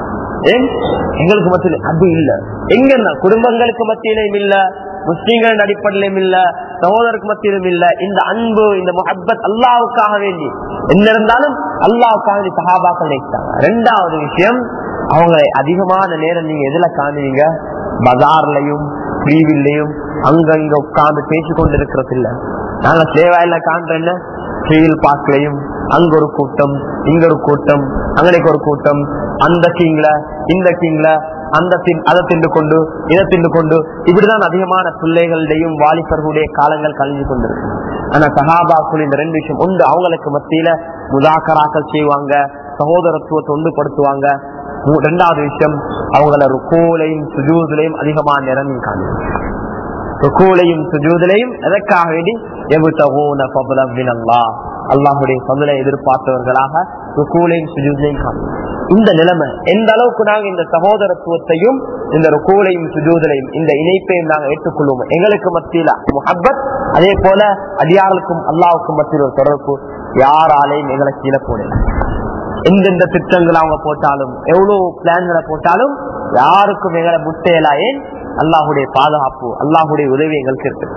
ஏன் எங்களுக்கு மத்தியில அது இல்ல எங்கன்னா குடும்பங்களுக்கு மத்தியிலும் இல்ல முஸ்லீம்களின் அடிப்படையிலும் இல்ல சகோதரருக்கு மத்தியிலும் இல்ல இந்த அன்பு இந்த முஹப்பத் அல்லாவுக்காக வேண்டி என்ன இருந்தாலும் அல்லாவுக்காக வேண்டி சஹாபாக்கள் நினைச்சாங்க ரெண்டாவது விஷயம் அவங்க அதிகமான நேரம் நீங்க எதுல காணுவீங்க பஜார்லயும் பிரிவில்லையும் அங்கங்க உட்கார்ந்து பேசி கொண்டிருக்கிறது இல்ல நாங்க சேவாயில காண்ற என்ன சிவில் பார்க்லையும் அங்க ஒரு கூட்டம் இங்க ஒரு கூட்டம் அங்கனைக்கு ஒரு கூட்டம் அந்த கிங்ல இந்த கிங்ல அந்த தின் அதை திண்டு கொண்டு இதை திண்டு கொண்டு இப்படிதான் அதிகமான பிள்ளைகளுடையும் வாலிபர்களுடைய காலங்கள் கழிஞ்சு கொண்டிருக்கு ஆனா சஹாபாக்குள் இந்த ரெண்டு விஷயம் உண்டு அவங்களுக்கு மத்தியில முதாக்கராக்கள் செய்வாங்க சகோதரத்துவத்தை ஒன்றுபடுத்துவாங்க மூ- ரெண்டாவது விஷயம் அவங்கள ருக்கோலையும் சுஜூதுலையும் அதிகமான நிறமின் காணும் ருக்கூலையும் சுஜூதிலையும் எதற்காக வேண்டி எபுத்தகூன ஃபضلا மின் அல்லாஹ் அல்லாஹ்வுடைய ஃபضலை எதிர்பார்த்தவர்களாக ருக்கூலையும் சுஜூதிலையும் காணும் இந்த நிலைமை எந்த அளவுக்கு நாங்க இந்த சகோதரத்துவத்தையும் இந்த ருக்கூலையும் சுஜூதிலையும் இந்த இணைப்பையும் நாங்க ஏற்றுக்கொள்வோம் எங்களுக்கு மத்தியில முஹப்பத் அதே போல அடியார்களுக்கும் அல்லாவுக்கும் மத்தியில் ஒரு தொடர்பு யாராலையும் எங்களை கீழே போடல எந்தெந்த திட்டங்கள் அவங்க போட்டாலும் எவ்வளவு பிளான்களை போட்டாலும் யாருக்கும் எங்களை முட்டையலா ஏன் அல்லாஹுடைய பாதுகாப்பு அல்லாஹுடைய உதவி எங்களுக்கு இருக்கு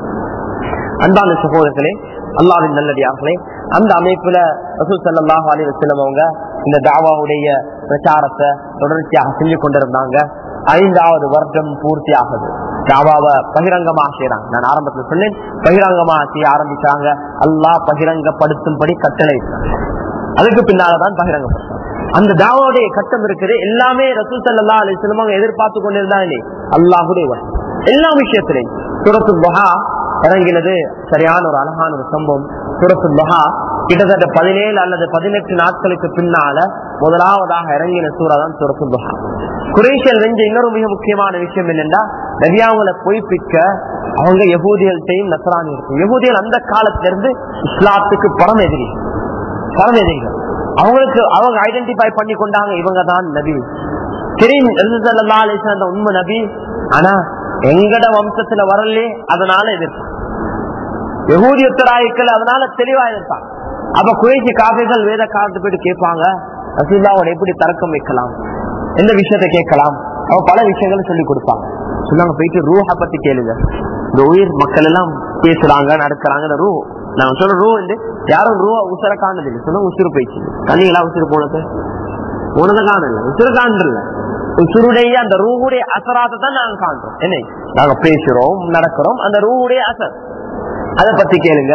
அன்பான சகோதரர்களே அல்லாவின் நல்லடியார்களே அந்த அமைப்புல ரசூல் ஸல்லல்லாஹு அலைஹி வஸல்லம் அவங்க இந்த தாவாவுடைய பிரச்சாரத்தை தொடர்ச்சியாக செஞ்சு கொண்டிருந்தாங்க ஐந்தாவது வருடம் பூர்த்தி ஆகுது தாவாவை பகிரங்கமா செய்யறாங்க நான் ஆரம்பத்துல சொன்னேன் பகிரங்கமா செய்ய ஆரம்பிச்சாங்க அல்லாஹ் பகிரங்கப்படுத்தும்படி கட்டளை அதுக்கு பின்னாலதான் பகிரங்கப்படுத்தாங்க அந்த தாவாவுடைய கட்டம் இருக்குது எல்லாமே ரசூல் சல்லா அலிஸ்லம் அவங்க எதிர்பார்த்து கொண்டிருந்தாங்க அல்லாஹுடைய வழி. எல்லா விஷயத்திலையும் சுரத்து பஹா இறங்கினது சரியான ஒரு அழகான ஒரு சம்பவம் சுரத்து பஹா கிட்டத்தட்ட பதினேழு அல்லது பதினெட்டு நாட்களுக்கு பின்னால முதலாவதாக இறங்கின சூறா தான் சுரத்து பஹா குரேஷியல் வெஞ்ச இன்னொரு மிக முக்கியமான விஷயம் என்னன்னா நபியாவங்களை பொய்ப்பிக்க அவங்க யகூதிகள்கிட்டையும் நசராணி இருக்கும் யகூதிகள் அந்த காலத்துல இருந்து இஸ்லாத்துக்கு பரம் எதிரி பரம் எதிரிகள் அவங்களுக்கு அவங்க ஐடென்டிஃபை பண்ணி கொண்டாங்க இவங்க தான் நபி தெரியும் ஸல்லல்லாஹு அலைஹி வஸல்லம் அந்த உண்மை நபி ஆனா எங்கட வம்சத்துல வரலே அதனால எதிர்ப்பாங்க யகூதியத்தராய்க்கள் அதனால தெளிவா எதிர்ப்பாங்க அப்ப குறைச்சி காஃபிகள் வேத காலத்து போயிட்டு கேட்பாங்க ரசூல்லாவோட எப்படி தர்க்கம் வைக்கலாம் எந்த விஷயத்த கேட்கலாம் அவ பல விஷயங்களை சொல்லி கொடுப்பாங்க சொன்னாங்க போயிட்டு ரூஹ பத்தி கேளுங்க இந்த உயிர் மக்கள் எல்லாம் பேசுறாங்க நடக்கிறாங்க இந்த ரூ நான் சொல்ற ரூ வந்து யாரும் ரூ உசுர காணது இல்லை சொன்னா உசுறு போயிடுச்சு தண்ணிகளா உசுறு போனது போனதை காணல உசுறு காண்றல உசுருடைய அந்த ரூவுடைய அசராத்தை தான் நாங்க காண்றோம் என்ன நாங்க பேசுறோம் நடக்கிறோம் அந்த ரூவுடைய அசர் அதை பத்தி கேளுங்க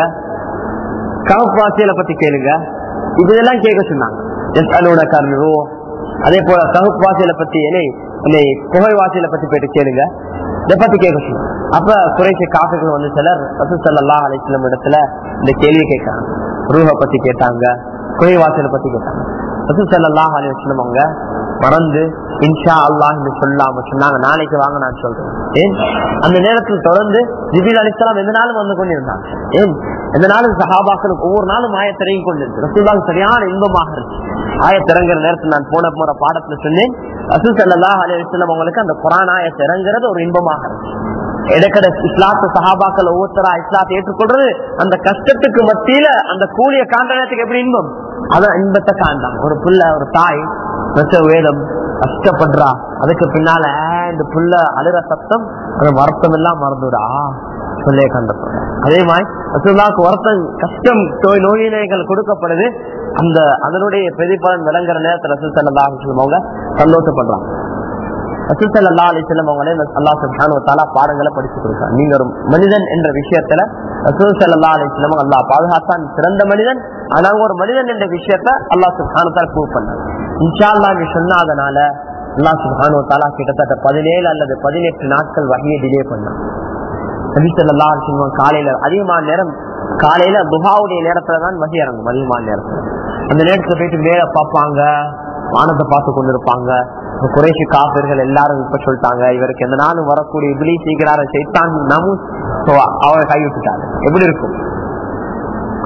கவப்பாசியல பத்தி கேளுங்க இதெல்லாம் கேட்க சொன்னாங்க எஸ்அலூன கர்ணு அதே போல கவுப்பாசியல பத்தி என்னை என்னை புகைவாசியல பத்தி போயிட்டு கேளுங்க இதை பத்தி கேட்க சொன்னாங்க அப்ப குறைச்சி காஃபிகள் வந்து சிலர் ரசூ சல்லா அலிஸ்லம் இடத்துல இந்த கேள்வி கேட்காங்க ரூஹ பத்தி கேட்டாங்க குறைவாசியல பத்தி கேட்டாங்க ரசூ சல்லா அலிஸ்லம் அவங்க மறந்து இன்ஷா அல்லாஹ் சொல்லாம சொன்னாங்க நாளைக்கு வாங்க நான் சொல்றேன் ஏன் அந்த நேரத்தில் தொடர்ந்து ஜிபில் அலிஸ்லாம் எந்த நாளும் வந்து கொண்டிருந்தாங்க ஏன் எந்த நாளும் சஹாபாக்களுக்கு ஒவ்வொரு நாளும் ஆயத்திறங்கி கொண்டிருக்கு ரசூல்லாங்க சரியான இன்பமாக இருக்கு ஆயத்திறங்குற நேரத்தில் நான் போன போற பாடத்துல சொன்னேன் ரசூல் சல்லாஹ் அலிஸ்லாம் அவங்களுக்கு அந்த குரான் ஆயத்திறங்குறது ஒரு இன்பமாக இருக்கு இடக்கட இஸ்லாத்து சஹாபாக்கள் ஒவ்வொருத்தரா இஸ்லாத்தை ஏற்றுக்கொள்றது அந்த கஷ்டத்துக்கு மத்தியில அந்த கூலிய காண்ற நேரத்துக்கு எப்படி இன்பம் அதான் இன்பத்தை காண்டாங்க ஒரு புள்ள ஒரு தாய் பிரசவ வேதம் கஷ்டப்படுறா அதுக்கு பின்னால "ஆ, இந்த புள்ள அழுற சத்தம் அந்த வருத்தம் எல்லாம் மறந்துடா சொல்லே கண்டப்படும் அதே மாதிரி ரசூலுல்லாஹ்க்கு வருத்தம் கஷ்டம் நோய் நோயினைகள் கொடுக்கப்படுது அந்த அதனுடைய பிரதிபலன் விளங்குற நேரத்தில் ரசூல் சல்லா அவங்க சந்தோஷப்படுறாங்க ரசூல் சல்லா அலிஸ்லம் அவங்களே அல்லாஹ் சுப்ஹானஹு வ தஆலா பாடங்களை படிச்சு கொடுக்காங்க நீங்க ஒரு மனிதன் என்ற விஷயத்துல ரசூல் சல்லா அலிஸ்லம் அல்லாஹ் பாதுகாத்தான் சிறந்த மனிதன் ஆனா ஒரு மனிதன் என்ற விஷயத்த அல்லாஹ் சுப்ஹானஹு வ தஆலா ப்ரூவ் பண்ணாங்க இன்ஷா அல்லாஹ் நீ சொன்னாதனால அல்லாஹ் சுப்ஹானஹு வ தஆலா கிட்டத்தட்ட பதினேழு அல்லது பதினெட்டு நாட்கள் வகையை டிலே பண்ணாங்க நபி ஸல்லல்லாஹு அலைஹி வஸல்லம் காலையில அதிகமான நேரம் காலையில துஹாவுடைய நேரத்துல தான் வகி இறங்கும் அதிகமான நேரத்துல அந்த நேரத்துல போயிட்டு மேல பார்ப்பாங்க வானத்தை பார்த்து கொண்டிருப்பாங்க இந்த குறைஷி காப்பீர்கள் எல்லாரும் இப்ப சொல்லிட்டாங்க இவருக்கு எந்த நாளும் வரக்கூடிய இபிலி சீக்கிரார செய்தான் நமும் அவரை கைவிட்டுட்டாங்க எப்படி இருக்கும்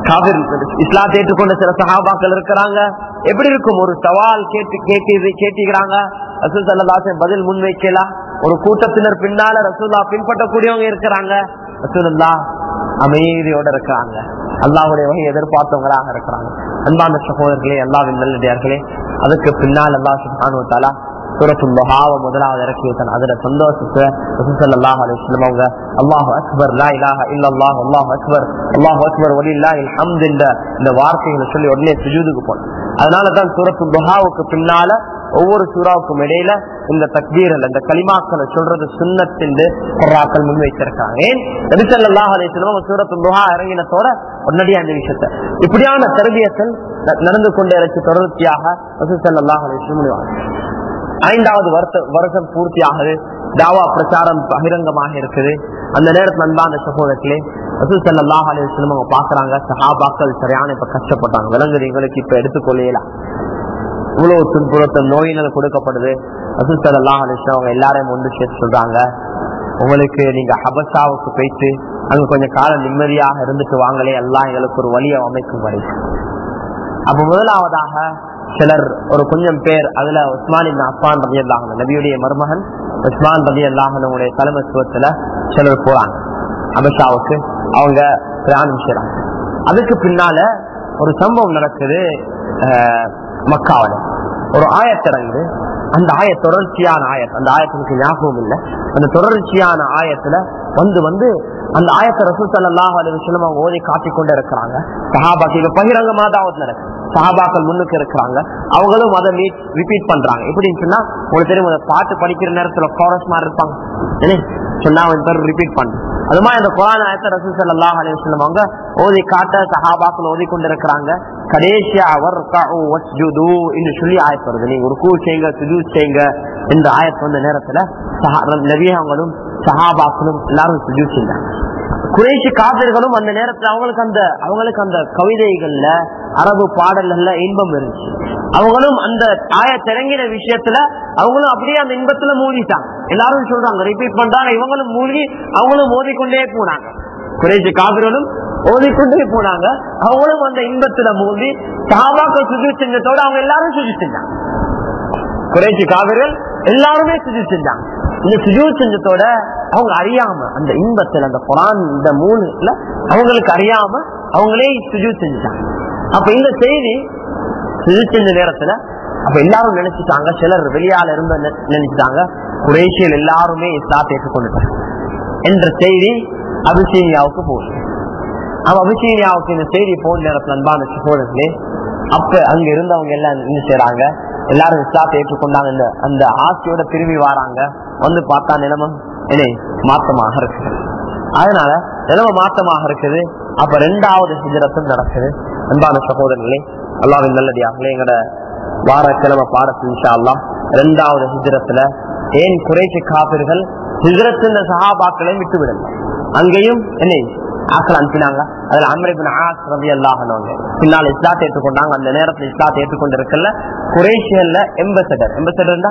காவிரி இஸ்லாத்தை ஏற்றுக்கொண்ட சில சஹாபாக்கள் இருக்கிறாங்க எப்படி இருக்கும் ஒரு சவால் கேட்டு கேட்டு கேட்டுக்கிறாங்க ரசூல் சல்லாசன் பதில் முன்வைக்கலாம் ஒரு கூட்டத்தினர் பின்னால ரசூல்லா பின்பற்றக்கூடியவங்க இருக்கிறாங்க ரசூலுல்லா அமைதியோட இருக்கிறாங்க அல்லாஹுடைய வகை எதிர்பார்த்தவங்களாக இருக்கிறாங்க அன்பான சகோதரர்களே அல்லாவின் நல்லடியார்களே அதுக்கு பின்னால் அல்லா சுபானுவத்தாலா சூரத்து மொஹாவ முதலாவது இறக்கி வைத்தான் அதுல சந்தோஷத்தை ரசூசல்லாஹ் அலிஸ்லம் அவங்க அல்லாஹ் அக்பர் லா இலாஹ இல்லல்லாஹ் அல்லாஹ் அக்பர் அல்லாஹ் அக்பர் வலில்லாஹ் அல்ஹம்து இந்த இந்த வார்த்தைகளை சொல்லி உடனே சுஜூதுக்கு போனோம் அதனாலதான் சூரத்து மொஹாவுக்கு பின்னால ஒவ்வொரு சூறாவுக்கும் இடையில இந்த தக்பீரல் இந்த களிமாக்களை சொல்றது சுண்ணத்தின் குர்ராக்கள் முன்வைத்திருக்காங்க ஏன் நபிசல்லாஹ் அலிஸ்லம் சூரத்து முகா இறங்கினத்தோட உடனடியா இந்த விஷயத்த இப்படியான தரபியத்தில் நடந்து கொண்டே இருக்க தொடர்ச்சியாக ரசூசல்லாஹ் அலிஸ்லம் முடிவாங்க ஐந்தாவது வருஷ- வருஷம் பூர்த்தியாகுது தாவா பிரச்சாரம் பகிரங்கமாக இருக்குது அந்த நேரத்துல அன்பான சகோதரத்திலே ரசூல் ஸல்லல்லாஹு அலைஹி வஸல்லம் அவங்க பாக்குறாங்க சஹாபாக்கள் சரியான இப்ப கஷ்டப்பட்டாங்க விலங்குது எங்களுக்கு இப்ப எடுத்துக்கொள்ளலாம் இவ்வளவு துன்புறுத்தல் நோயினால் கொடுக்கப்படுது ரசூல் ஸல்லல்லாஹு அலைஹி வஸல்லம் அவங்க எல்லாரையும் ஒன்று சேர்த்து சொல்றாங்க உங்களுக்கு நீங்க ஹபசாவுக்கு போயிட்டு அங்க கொஞ்சம் காலம் நிம்மதியாக இருந்துட்டு வாங்களே எல்லாம் எங்களுக்கு ஒரு வழியை அமைக்கும் வரை அப்ப முதலாவதாக சிலர் ஒரு கொஞ்சம் பேர் அதுல உஸ்மான் இப்னு அஃபான் ரதி அல்லாஹன் நபியுடைய மருமகன் உஸ்மான் ரதி அல்லாஹனுடைய தலைமைத்துவத்துல சிலர் போறாங்க அபிஷாவுக்கு அவங்க பிரயாணம் செய்றாங்க அதுக்கு பின்னால ஒரு சம்பவம் நடக்குது அஹ், மக்காவுல ஒரு ஆயத்திறங்கு அந்த ஆய தொடர்ச்சியான ஆயத் அந்த ஆயத்துக்கு ஞாபகம் இல்லை அந்த தொடர்ச்சியான ஆயத்துல வந்து வந்து அந்த ஆயத்தை ரசூல் ஸல்லல்லாஹு அலைஹி வஸல்லம் அவங்க ஓதி காட்டிக் கொண்டே இருக்கிறாங்க சஹாபாக்கு இது பகிரங்கமா தாவத் நடக்கு சஹாபாக்கள் முன்னுக்கு இருக்கிறாங்க அவங்களும் அதை ரிப்பீட் பண்றாங்க எப்படின்னு சொன்னா உங்களுக்கு தெரியும் அந்த பாட்டு படிக்கிற நேரத்துல கோரஸ் மாதிரி இருப்பாங்க என்ன சொன்னா அவன் பேர் ரிப்பீட் பண்ணு அது மாதிரி அந்த குரான் ஆயத்தை ரசூல் ஸல்லல்லாஹு அலைஹி வஸல்லம் அவங்க ஓதி காட்ட சஹாபாக்கள் ஓதி கொண்டு இருக்கிறாங்க கடைசியா அவர் என்று சொல்லி ஆயத்து வருது நீங்க ருக்கு செய்யுங்க சுஜூ செய்யுங்க இந்த ஆயத்து வந்த நேரத்துல சஹா- நபியவங்களும் சஹாபாக்களும் எல்லாரும் சுஜூ செஞ்சாங்க குறைஷி காதர்களும் அந்த நேரத்துல அவங்களுக்கு அந்த அவங்களுக்கு அந்த கவிதைகள்ல அரபு பாடல்கள்ல இன்பம் இருந்துச்சு அவங்களும் அந்த ஆய திறங்கின விஷயத்துல அவங்களும் அப்படியே அந்த இன்பத்துல மூழ்கிட்டாங்க எல்லாரும் சொல்றாங்க ரிப்பீட் பண்றாங்க இவங்களும் மூழ்கி அவங்களும் மோதிக்கொண்டே போனாங்க குறைஷி காதர்களும் ஓதிக்கொண்டே போனாங்க அவங்களும் அந்த இன்பத்துல மூழ்கி சாபாக்கள் சுஜி செஞ்சதோட அவங்க எல்லாரும் சுஜி செஞ்சாங்க குறைச்சி காவிர்கள் எல்லாருமே சுஜி செஞ்சாங்க இந்த சுஜூ செஞ்சதோட அவங்க அறியாம அந்த இன்பத்துல அந்த குரான் இந்த மூணுல அவங்களுக்கு அறியாம அவங்களே சுஜூ செஞ்சுட்டாங்க அப்ப இந்த செய்தி சுஜூ செஞ்ச நேரத்துல அப்ப எல்லாரும் நினைச்சிட்டாங்க சிலர் வெளியால இருந்து நெ- நினைச்சிட்டாங்க குரேஷியல் எல்லாருமே இஸ்லாத்தை ஏற்றுக்கொண்டுட்டாங்க என்ற செய்தி அபிசீனியாவுக்கு போகுது அவன் அபிசீனியாவுக்கு இந்த செய்தி போன நேரத்துல அன்பான சகோதரர்களே அப்ப அங்க இருந்தவங்க எல்லாம் என்ன செய்றாங்க எல்லாரும் இஸ்லாத்தை ஏற்றுக்கொண்டாங்க இந்த அந்த ஆசையோட திரும்பி வராங்க வந்து பார்த்தா நிலைமை என்ன மாற்றமாக இருக்குது அதனால நிலைமை மாற்றமாக இருக்குது அப்ப ரெண்டாவது ஹிஜரத்தும் நடக்குது அன்பான சகோதரர்களே அல்லாவின் நல்லடியார்களே எங்கட வாரக்கிழமை பாடத்து இன்ஷா அல்லாஹ் ரெண்டாவது ஹிஜரத்துல ஏன் குறைச்சி காப்பீர்கள் ஹிஜரத்து சஹாபாக்களையும் விட்டு விடல அங்கேயும் என்ன ஆக்கள் அனுப்பினாங்க அதுல அமரிபின் ஆஸ் ரவி அல்லாஹனவங்க பின்னால் இஸ்லாத்தை ஏற்றுக்கொண்டாங்க அந்த நேரத்துல இஸ்லாத்தை ஏற்றுக்கொண்டு இருக்கல குரேஷியல்ல எம்பசடர் எம்பசடர்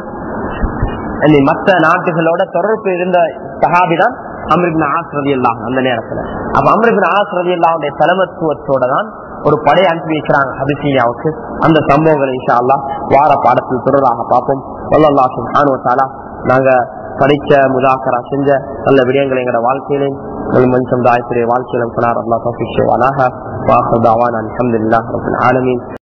மற்ற நாட்டுகளோட தொடர்பு இருந்த சஹாபிதான் அமரிபின் ஆஸ் ரவி அல்லாஹ் அந்த நேரத்துல அப்ப அமரிபின் ஆஸ் ரவி அல்லாவுடைய தலைமத்துவத்தோட தான் ஒரு படை அனுப்பி வைக்கிறாங்க அபிசீனியாவுக்கு அந்த சம்பவங்களை இன்ஷா அல்லாஹ் வார பாடத்தில் தொடராக பார்ப்போம் வல்லல்லாஹு சுப்ஹானஹு வ தஆலா நாங்க படிச்ச முதாக்கரா செஞ்ச நல்ல விடயங்களை எங்களோட வாழ்க்கையிலும் மண் சமுதாயத்துடைய வாழ்க்கையிலும் சொன்னார் அல்லா தோஃபிக் செய்வானாக வாசதாவான் அலமதுல்லாஹ் ரபுல் ஆலமீன்